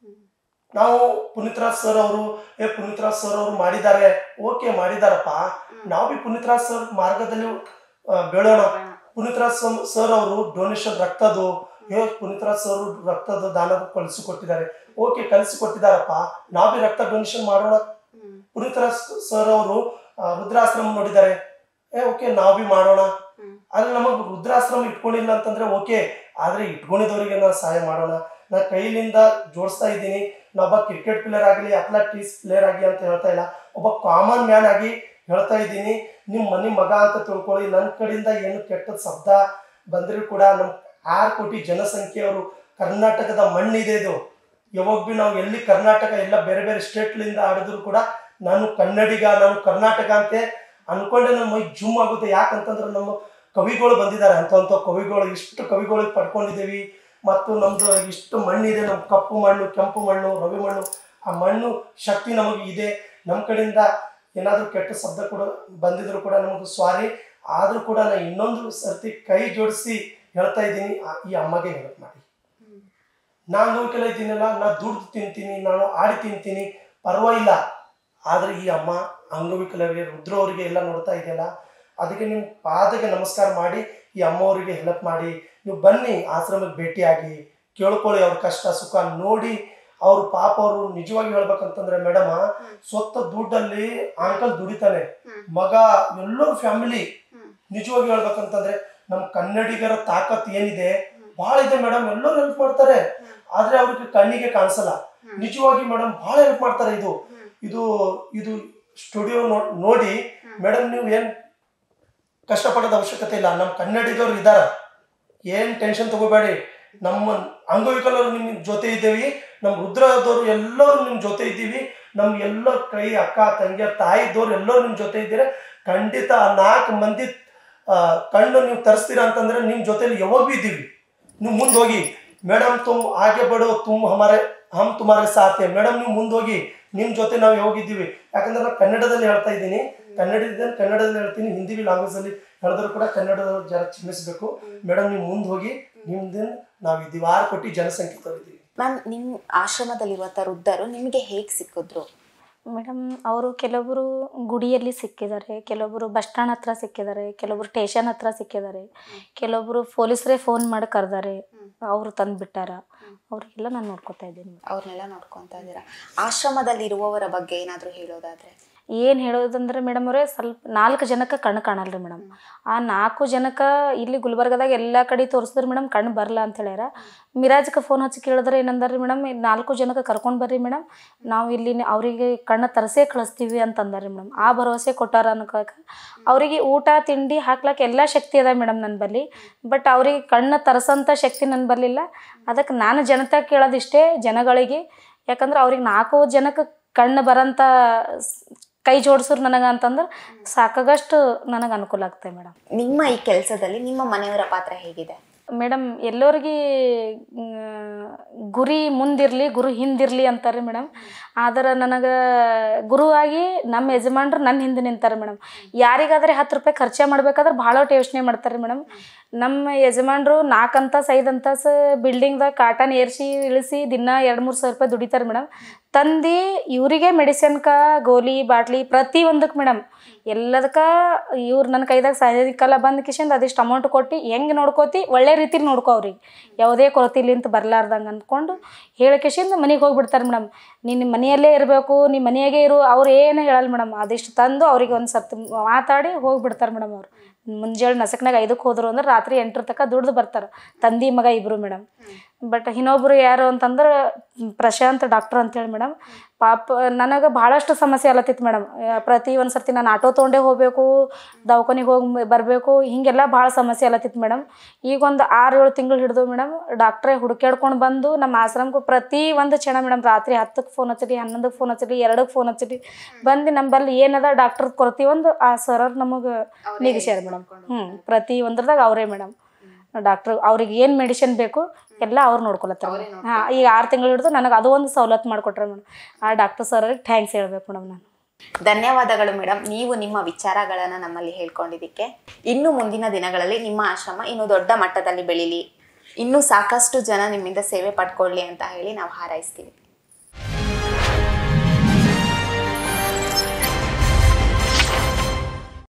ನಾವು ಪುನೀತ್ರಾಜ್ ಸರ್ ಅವರು ಏ ಪುನೀತ್ರಾಜ್ ಸರ್ ಅವರು ಮಾಡಿದ್ದಾರೆ ಓಕೆ ಮಾಡಿದಾರಪ್ಪ ನಾವು ಬಿ ಪುನೀತ್ರಾಜ್ ಸರ್ ಮಾರ್ಗದಲ್ಲಿ ಆ, ಬೆಳೋಣ ಪುನೀತ್ರಾಜ್ ಸರ್ ಅವರು ಡೊನೇಷನ್ ರಕ್ತದ್ದು ಏ ಪುನೀತ್ರಾಜ್ ಸರ್ ರಕ್ತದ ದಾನ ಕಳಿಸಿ ಕೊಟ್ಟಿದ್ದಾರೆ ಓಕೆ ಕಲಿಸಿ ಕೊಟ್ಟಿದ್ದಾರಪ್ಪ ನಾವು ಬಿ ರಕ್ತ ಡೊನೇಷನ್ ಮಾಡೋಣ ಪುನೀತ್ರಾಜ್ ಸರ್ ಅವರು ರುದ್ರಾಶ್ರಮ ನೋಡಿದ್ದಾರೆ ಏ ಓಕೆ ನಾವು ಬಿ ಮಾಡೋಣ ಆದ್ರೆ ನಮಗ್ ರುದ್ರಾಶ್ರಮ ಇಟ್ಕೊಂಡಿಲ್ಲ ಅಂತಂದ್ರೆ ಓಕೆ ಆದ್ರೆ ಇಟ್ಕೊಂಡಿದ್ದವರಿಗೆ ನಾವು ಸಹಾಯ ಮಾಡೋಣ ನಾ ಕೈಲಿಂದ ಜೋಡಿಸ್ತಾ ಇದ್ದೀನಿ ನಾವೊಬ್ಬ ಕ್ರಿಕೆಟ್ ಪ್ಲೇಯರ್ ಆಗಲಿ ಅಥ್ಲೆಟಿಕ್ಸ್ ಪ್ಲೇಯರ್ ಆಗಲಿ ಅಂತ ಹೇಳ್ತಾ ಇಲ್ಲ ಒಬ್ಬ ಕಾಮನ್ ಮ್ಯಾನ್ ಆಗಿ ಹೇಳ್ತಾ ಇದ್ದೀನಿ ನಿಮ್ಮ ಮನೆ ಮಗ ಅಂತ ತಿಳ್ಕೊಳ್ಳಿ ನನ್ನ ಕಡೆಯಿಂದ ಏನು ಕೆಟ್ಟ ಶಬ್ದ ಬಂದರೂ ಕೂಡ ನಮ್ಮ ಆರು ಕೋಟಿ ಜನಸಂಖ್ಯೆಯವರು ಕರ್ನಾಟಕದ ಮಣ್ಣಿದೆ ಇದು ಯಾವಾಗ ಬಿ ನಾವು ಎಲ್ಲಿ ಕರ್ನಾಟಕ ಎಲ್ಲ ಬೇರೆ ಬೇರೆ ಸ್ಟೇಟ್ಲಿಂದ ಆಡಿದ್ರು ಕೂಡ ನಾನು ಕನ್ನಡಿಗ ನಾನು ಕರ್ನಾಟಕ ಅಂತೆ ಅನ್ಕೊಂಡೆ ನಮ್ಮ ಮೈ ಜುಮ್ ಆಗುತ್ತೆ ಯಾಕಂತಂದ್ರೆ ನಮ್ಮ ಕವಿಗಳು ಬಂದಿದ್ದಾರೆ ಅಂತ ಅಂತ ಕವಿಗಳು ಇಷ್ಟು ಕವಿಗಳಿಗೆ ಪಡ್ಕೊಂಡಿದ್ದೀವಿ ಮತ್ತು ನಮ್ದು ಇಷ್ಟು ಮಣ್ಣಿದೆ ನಮ್ಮ ಕಪ್ಪು ಮಣ್ಣು ಕೆಂಪು ಮಣ್ಣು ರವಿ ಮಣ್ಣು ಆ ಮಣ್ಣು ಶಕ್ತಿ ನಮಗೆ ಇದೆ ನಮ್ಮ ಕಡೆಯಿಂದ ಏನಾದರೂ ಕೆಟ್ಟ ಶಬ್ದ ಕೂಡ ಬಂದಿದ್ರು ಕೂಡ ನಮಗೆ ಸ್ವಾರಿ ಆದರೂ ಕೂಡ ನಾನು ಇನ್ನೊಂದು ಸರ್ತಿ ಕೈ ಜೋಡಿಸಿ ಹೇಳ್ತಾ ಇದ್ದೀನಿ ಆ- ಈ ಅಮ್ಮಗೆ ಹೆಲ್ಪ್ ಮಾಡಿ ನಾನು ಅಂಗವಿಕಲ ಇದ್ದೀನಲ್ಲ ನಾ ದುಡ್ದು ತಿಂತೀನಿ ನಾನು ಆಡಿ ತಿಂತೀನಿ ಪರವಾಗಿಲ್ಲ ಆದರೆ ಈ ಅಮ್ಮ ಅಂಗವಿಕಲರಿಗೆ ರುದ್ರವರಿಗೆ ಎಲ್ಲ ನೋಡ್ತಾ ಇದೆಯಲ್ಲ ಅದಕ್ಕೆ ನಿಮ್ಮ ಪಾದಕ್ಕೆ ನಮಸ್ಕಾರ ಮಾಡಿ ಈ ಅಮ್ಮವರಿಗೆ ಹೆಲ್ಪ್ ಮಾಡಿ ನೀವು ಬನ್ನಿ ಆಶ್ರಮಕ್ಕೆ ಭೇಟಿಯಾಗಿ ಕೇಳ್ಕೊಳ್ಳಿ ಅವ್ರ ಕಷ್ಟ ಸುಖ ನೋಡಿ ಅವ್ರ ಪಾಪ ಅವರು ನಿಜವಾಗಿ ಹೇಳ್ಬೇಕಂತಂದ್ರೆ ಮೇಡಮ್ ಸ್ವತ್ತ ದುಡ್ಡಲ್ಲಿ ಅಂಕಲ್ ದುಡಿತಾನೆ ಮಗ ಎಲ್ಲರೂ ಫ್ಯಾಮಿಲಿ ನಿಜವಾಗಿ ಹೇಳ್ಬೇಕಂತಂದ್ರೆ ನಮ್ಮ ಕನ್ನಡಿಗರ ತಾಕತ್ ಏನಿದೆ ಬಹಳ ಇದೆ ಮೇಡಮ್ ಎಲ್ಲರೂ ಹೆಲ್ಪ್ ಮಾಡ್ತಾರೆ ಆದ್ರೆ ಅವ್ರಿಗೆ ಕಣ್ಣಿಗೆ ಕಾಣಿಸಲ್ಲ ನಿಜವಾಗಿ ಮೇಡಮ್ ಬಹಳ ಹೆಲ್ಪ್ ಮಾಡ್ತಾರೆ ಇದು ಇದು ಇದು ಸ್ಟುಡಿಯೋ ನೋಡಿ ಮೇಡಮ್ ನೀವು ಏನ್ ಕಷ್ಟಪಡೋದ ಅವಶ್ಯಕತೆ ಇಲ್ಲ ನಮ್ಮ ಕನ್ನಡಿಗರು ಇದಾರ ಏನ್ ಟೆನ್ಷನ್ ತಗೋಬೇಡಿ ನಮ್ಮ ಅಂಗವಿಕಲರು ನಿಮ್ ಜೊತೆ ಇದ್ದೀವಿ ನಮ್ಮ ರುದ್ರದವರು ಎಲ್ಲರೂ ನಿಮ್ ಜೊತೆ ಇದ್ದೀವಿ ನಮ್ ಎಲ್ಲ ಕೈ ಅಕ್ಕ ತಂಗಿಯರ್ ತಾಯಿದವ್ರು ಎಲ್ಲರೂ ನಿಮ್ ಜೊತೆ ಇದ್ದೀರಾ ಖಂಡಿತ ಆ ನಾಲ್ಕು ಮಂದಿ ಆ, ಕಣ್ಣು ನೀವು ತರಿಸ್ತೀರಾ ಅಂತಂದ್ರೆ ನಿಮ್ ಜೊತೆಲಿ ಯಾವಾಗ ಭೀ ಇದ್ದೀವಿ ನೀವು ಮುಂದೆ ಹೋಗಿ ಮೇಡಮ್ ತುಮ್ ಆಗೆ ಬಡೋ ತುಮ್ ಹಮಾರೆ ಹಮ್ ತುಮಾರೆ ಸಾಥೆ ಮೇಡಮ್ ನೀವು ಮುಂದೆ ಹೋಗಿ ನಿಮ್ ಜೊತೆ ನಾವು ಯಾವಾಗಿದ್ದೀವಿ ಯಾಕಂದ್ರೆ ನಾನು ಕನ್ನಡದಲ್ಲಿ ಹೇಳ್ತಾ ಇದ್ದೀನಿ ಕನ್ನಡದಲ್ಲಿ ಕನ್ನಡದಲ್ಲಿ ಹೇಳ್ತೀನಿ ಹಿಂದಿ ಲ್ಯಾಂಗ್ವೇಜ್ ಅಲ್ಲಿ ಹೇಳಿದ್ರು ಕೂಡ ಕನ್ನಡದವ್ರು ಜರ ಕ್ಷಮಿಸಬೇಕು ಮೇಡಮ್ ನೀವು ಮುಂದೆ ಹೋಗಿ ನಿಮ್ದಿನ ನಾವು ಇದ್ದೀವಿ ಆರು ಕೋಟಿ ಜನಸಂಖ್ಯೆದವ್ರು ಮ್ಯಾಮ್ ನಿಮ್ಮ ಆಶ್ರಮದಲ್ಲಿರುವಂಥ ವೃದ್ಧರು ನಿಮಗೆ ಹೇಗೆ ಸಿಕ್ಕಿದ್ರು ಮೇಡಮ್ ಅವರು ಕೆಲವೊಬ್ಬರು ಗುಡಿಯಲ್ಲಿ ಸಿಕ್ಕಿದ್ದಾರೆ ಕೆಲವೊಬ್ಬರು ಬಸ್ ಸ್ಟ್ಯಾಂಡ್ ಹತ್ರ ಸಿಕ್ಕಿದ್ದಾರೆ ಕೆಲವೊಬ್ರು ಸ್ಟೇಷನ್ ಹತ್ರ ಸಿಕ್ಕಿದ್ದಾರೆ ಕೆಲವೊಬ್ಬರು ಪೊಲೀಸರೇ ಫೋನ್ ಮಾಡಿ ಕರೆದಾರೆ ಅವರು ತಂದು ಬಿಟ್ಟಾರ ಅವ್ರಿಗೆಲ್ಲ ನಾನು ನೋಡ್ಕೊತಾ ಇದ್ದೀನಿ ಅವ್ರನ್ನೆಲ್ಲ ನೋಡ್ಕೊತಾ ಇದ್ದೀರಾ ಆಶ್ರಮದಲ್ಲಿ ಇರುವವರ ಬಗ್ಗೆ ಏನಾದರೂ ಹೇಳೋದಾದ್ರೆ ಏನು ಹೇಳೋದಂದ್ರೆ ಮೇಡಮ್ ಅವರೇ ಸ್ವಲ್ಪ ನಾಲ್ಕು ಜನಕ್ಕೆ ಕಣ್ಣು ಕಾಣಲ್ರಿ ಮೇಡಮ್ ಆ ನಾಲ್ಕು ಜನಕ್ಕೆ ಇಲ್ಲಿ ಗುಲ್ಬರ್ಗದಾಗ ಎಲ್ಲ ಕಡೆ ತೋರಿಸಿದ್ರೆ ಮೇಡಮ್ ಕಣ್ಣು ಬರಲ್ಲ ಅಂತ ಹೇಳ್ಯಾರ ಮಿರಾಜ್ಗೆ ಫೋನ್ ಹಚ್ಚಿ ಕೇಳಿದ್ರೆ ಏನಂದಾರ್ರಿ ಮೇಡಮ್ ನಾಲ್ಕು ಜನಕ್ಕೆ ಕರ್ಕೊಂಡು ಬರ್ರಿ ಮೇಡಮ್ ನಾವು ಇಲ್ಲಿ ಅವರಿಗೆ ಕಣ್ಣು ತರಸೇ ಕಳಿಸ್ತೀವಿ ಅಂತ ಅಂದಾರ್ರಿ ಮೇಡಮ್ ಆ ಭರವಸೆ ಕೊಟ್ಟಾರ ಅನ್ಕೋಕ ಅವರಿಗೆ ಊಟ ತಿಂಡಿ ಹಾಕ್ಲಕ್ಕೆ ಎಲ್ಲ ಶಕ್ತಿ ಅದ ಮೇಡಮ್ ನನ್ನ ಬಲ್ಲಿ ಬಟ್ ಅವ್ರಿಗೆ ಕಣ್ಣು ತರಸಂಥ ಶಕ್ತಿ ನನ್ನ ಬರಲಿಲ್ಲ ಅದಕ್ಕೆ ನಾನು ಜನತೆ ಕೇಳೋದಿಷ್ಟೇ ಜನಗಳಿಗೆ ಯಾಕಂದ್ರೆ ಅವ್ರಿಗೆ ನಾಲ್ಕು ಜನಕ್ಕೆ ಕಣ್ಣು ಬರೋಂಥ ಸ್- ಕೈ ಜೋಡಿಸ್ರು ನನಗೆ ಅಂತಂದ್ರೆ ಸಾಕಾಗಷ್ಟು ನನಗೆ ಅನುಕೂಲ ಆಗ್ತದೆ ಮೇಡಮ್ ನಿಮ್ಮ ಈ ಕೆಲಸದಲ್ಲಿ ನಿಮ್ಮ ಮನೆಯವರ ಪಾತ್ರ ಹೇಗಿದೆ ಮೇಡಮ್ ಎಲ್ಲರಿಗೆ ಗುರಿ ಮುಂದಿರಲಿ ಗುರು ಹಿಂದಿರಲಿ ಅಂತಾರೆ ಮೇಡಮ್ ಆದ್ರೆ ನನಗೆ ಗುರುವಾಗಿ ನಮ್ಮ ಯಜಮಾನ್ರು ನನ್ನ ಹಿಂದೆ ನಿಂತಾರೆ ಮೇಡಮ್ ಯಾರಿಗಾದ್ರೆ ಹತ್ತು ರೂಪಾಯಿ ಖರ್ಚು ಮಾಡ್ಬೇಕಾದ್ರೆ ಭಾಳ ಯೋಚನೆ ಮಾಡ್ತಾರೆ ಮೇಡಮ್ ನಮ್ಮ ಯಜಮಾನ್ರು ನಾಲ್ಕು ಅಂತಸ್ ಐದು ಅಂತಸ್ ಬಿಲ್ಡಿಂಗ್ದಾಗ ಕಾಟನ್ ಏರ್ಸಿ ಇಳಿಸಿ ದಿನ ಎರಡು ಮೂರು ಸಾವಿರ ರೂಪಾಯಿ ದುಡಿತಾರೆ ಮೇಡಮ್ ತಂದು ಇವರಿಗೆ ಮೆಡಿಸಿನ್ಕ ಗೋಲಿ ಬಾಟ್ಲಿ ಪ್ರತಿ ಒಂದಕ್ಕೆ ಮೇಡಮ್ ಎಲ್ಲದಕ್ಕ ಇವ್ರು ನನ್ನ ಕೈದಾಗ ಸಾಯಂಕಾಲ ಬಂದು ಕಿಶಂದು ಅದಿಷ್ಟು ಅಮೌಂಟ್ ಕೊಟ್ಟು ಹೆಂಗೆ ನೋಡ್ಕೋತಿ ಒಳ್ಳೆ ರೀತಿಲಿ ನೋಡ್ಕೋ ಅವ್ರಿಗೆ ಯಾವುದೇ ಕೊರತೆ ಇಲ್ಲಿಂತ ಬರಲಾರ್ದಂಗೆ ಅಂದ್ಕೊಂಡು ಹೇಳಿ ಕಿಶಂದು ಮನೆಗೆ ಹೋಗ್ಬಿಡ್ತಾರೆ ಮೇಡಮ್ ನೀನು ಮನೆಯಲ್ಲೇ ಇರಬೇಕು ನೀ ಮನೆಯಾಗೆ ಇರು ಅವ್ರು ಏನು ಹೇಳಲ್ಲ ಮೇಡಮ್ ಅದಿಷ್ಟು ತಂದು ಅವ್ರಿಗೆ ಒಂದು ಸರ್ತಿ ಮಾತಾಡಿ ಹೋಗ್ಬಿಡ್ತಾರೆ ಮೇಡಮ್ ಅವ್ರು ಮುಂಜಾನೆ ನಸಕ್ನಾಗ ಐದಕ್ಕೆ ಹೋದ್ರು ಅಂದ್ರೆ ರಾತ್ರಿ ಎಂಟರ ತನಕ ದುಡ್ದು ಬರ್ತಾರೆ ತಂದಿ ಮಗ ಇಬ್ಬರು ಮೇಡಮ್ ಬಟ್ ಇನ್ನೊಬ್ರು ಯಾರು ಅಂತಂದ್ರೆ ಪ್ರಶಾಂತ್ ಡಾಕ್ಟರ್ ಅಂತೇಳಿ ಮೇಡಮ್ ಪಾಪ ನನಗೆ ಭಾಳಷ್ಟು ಸಮಸ್ಯೆ ಆಲತ್ತಿತ್ತು ಮೇಡಮ್ ಪ್ರತಿ ಒಂದು ಸರ್ತಿ ನಾನು ಆಟೋ ತೊಗೊಂಡೇ ಹೋಗಬೇಕು ದವಾಖಾನಿಗೆ ಹೋಗಿ ಬರಬೇಕು ಹೀಗೆಲ್ಲ ಭಾಳ ಸಮಸ್ಯೆ ಆಲತ್ತಿತ್ತು ಮೇಡಮ್ ಈಗ ಒಂದು ಆರು ಏಳು ತಿಂಗಳು ಹಿಡಿದು ಮೇಡಮ್ ಡಾಕ್ಟ್ರೇ ಹುಡುಕ್ಯಾಡ್ಕೊಂಡು ಬಂದು ನಮ್ಮ ಆಶ್ರಮಕ್ಕೂ ಪ್ರತಿ ಒಂದು ಕ್ಷಣ ಮೇಡಮ್ ರಾತ್ರಿ ಹತ್ತಕ್ಕೆ ಫೋನ್ ಹಚ್ಚಿರಿ ಹನ್ನೊಂದಕ್ಕೆ ಫೋನ್ ಹಚ್ಚಿರಿ ಎರಡಕ್ಕೆ ಫೋನ್ ಹಚ್ಚಿರಿ ಬಂದು ನಂಬಲ್ಲಿ ಏನದ ಡಾಕ್ಟರ್ ಕೊರತಿ ಒಂದು ಆ ಸರ್ ನಮಗೆ ನಿಗಿಸ್ಯಾರ ಮೇಡಮ್ ಹ್ಞೂ ಪ್ರತಿ ಒಂದ್ರದಾಗ ಅವರೇ ಮೇಡಮ್ ಡಾಕ್ಟ್ರ್ ಅವ್ರಿಗೆ ಏನು ಮೆಡಿಸಿನ್ ಬೇಕು ಎಲ್ಲ ಅವ್ರು ನೋಡ್ಕೊಳತ್ತಾರೆ ಹಾಂ ಈಗ ಆರು ತಿಂಗಳು ಹಿಡಿದು ನನಗೆ ಅದು ಒಂದು ಸವಲತ್ತು ಮಾಡಿಕೊಟ್ರೆ ಮೇಡಮ್ ಆ ಡಾಕ್ಟರ್ ಸರ್ರಿಗೆ ಥ್ಯಾಂಕ್ಸ್ ಹೇಳ್ಬೇಕು ಮೇಡಮ್ ನಾನು ಧನ್ಯವಾದಗಳು ಮೇಡಮ್ ನೀವು ನಿಮ್ಮ ವಿಚಾರಗಳನ್ನು ನಮ್ಮಲ್ಲಿ ಹೇಳ್ಕೊಂಡಿದ್ದಕ್ಕೆ ಇನ್ನು ಮುಂದಿನ ದಿನಗಳಲ್ಲಿ ನಿಮ್ಮ ಆಶ್ರಮ ಇನ್ನು ದೊಡ್ಡ ಮಟ್ಟದಲ್ಲಿ ಬೆಳೀಲಿ ಇನ್ನೂ ಸಾಕಷ್ಟು ಜನ ನಿಮ್ಮಿಂದ ಸೇವೆ ಪಡ್ಕೊಳ್ಳಿ ಅಂತ ಹೇಳಿ ನಾವು ಹಾರೈಸ್ತೀವಿ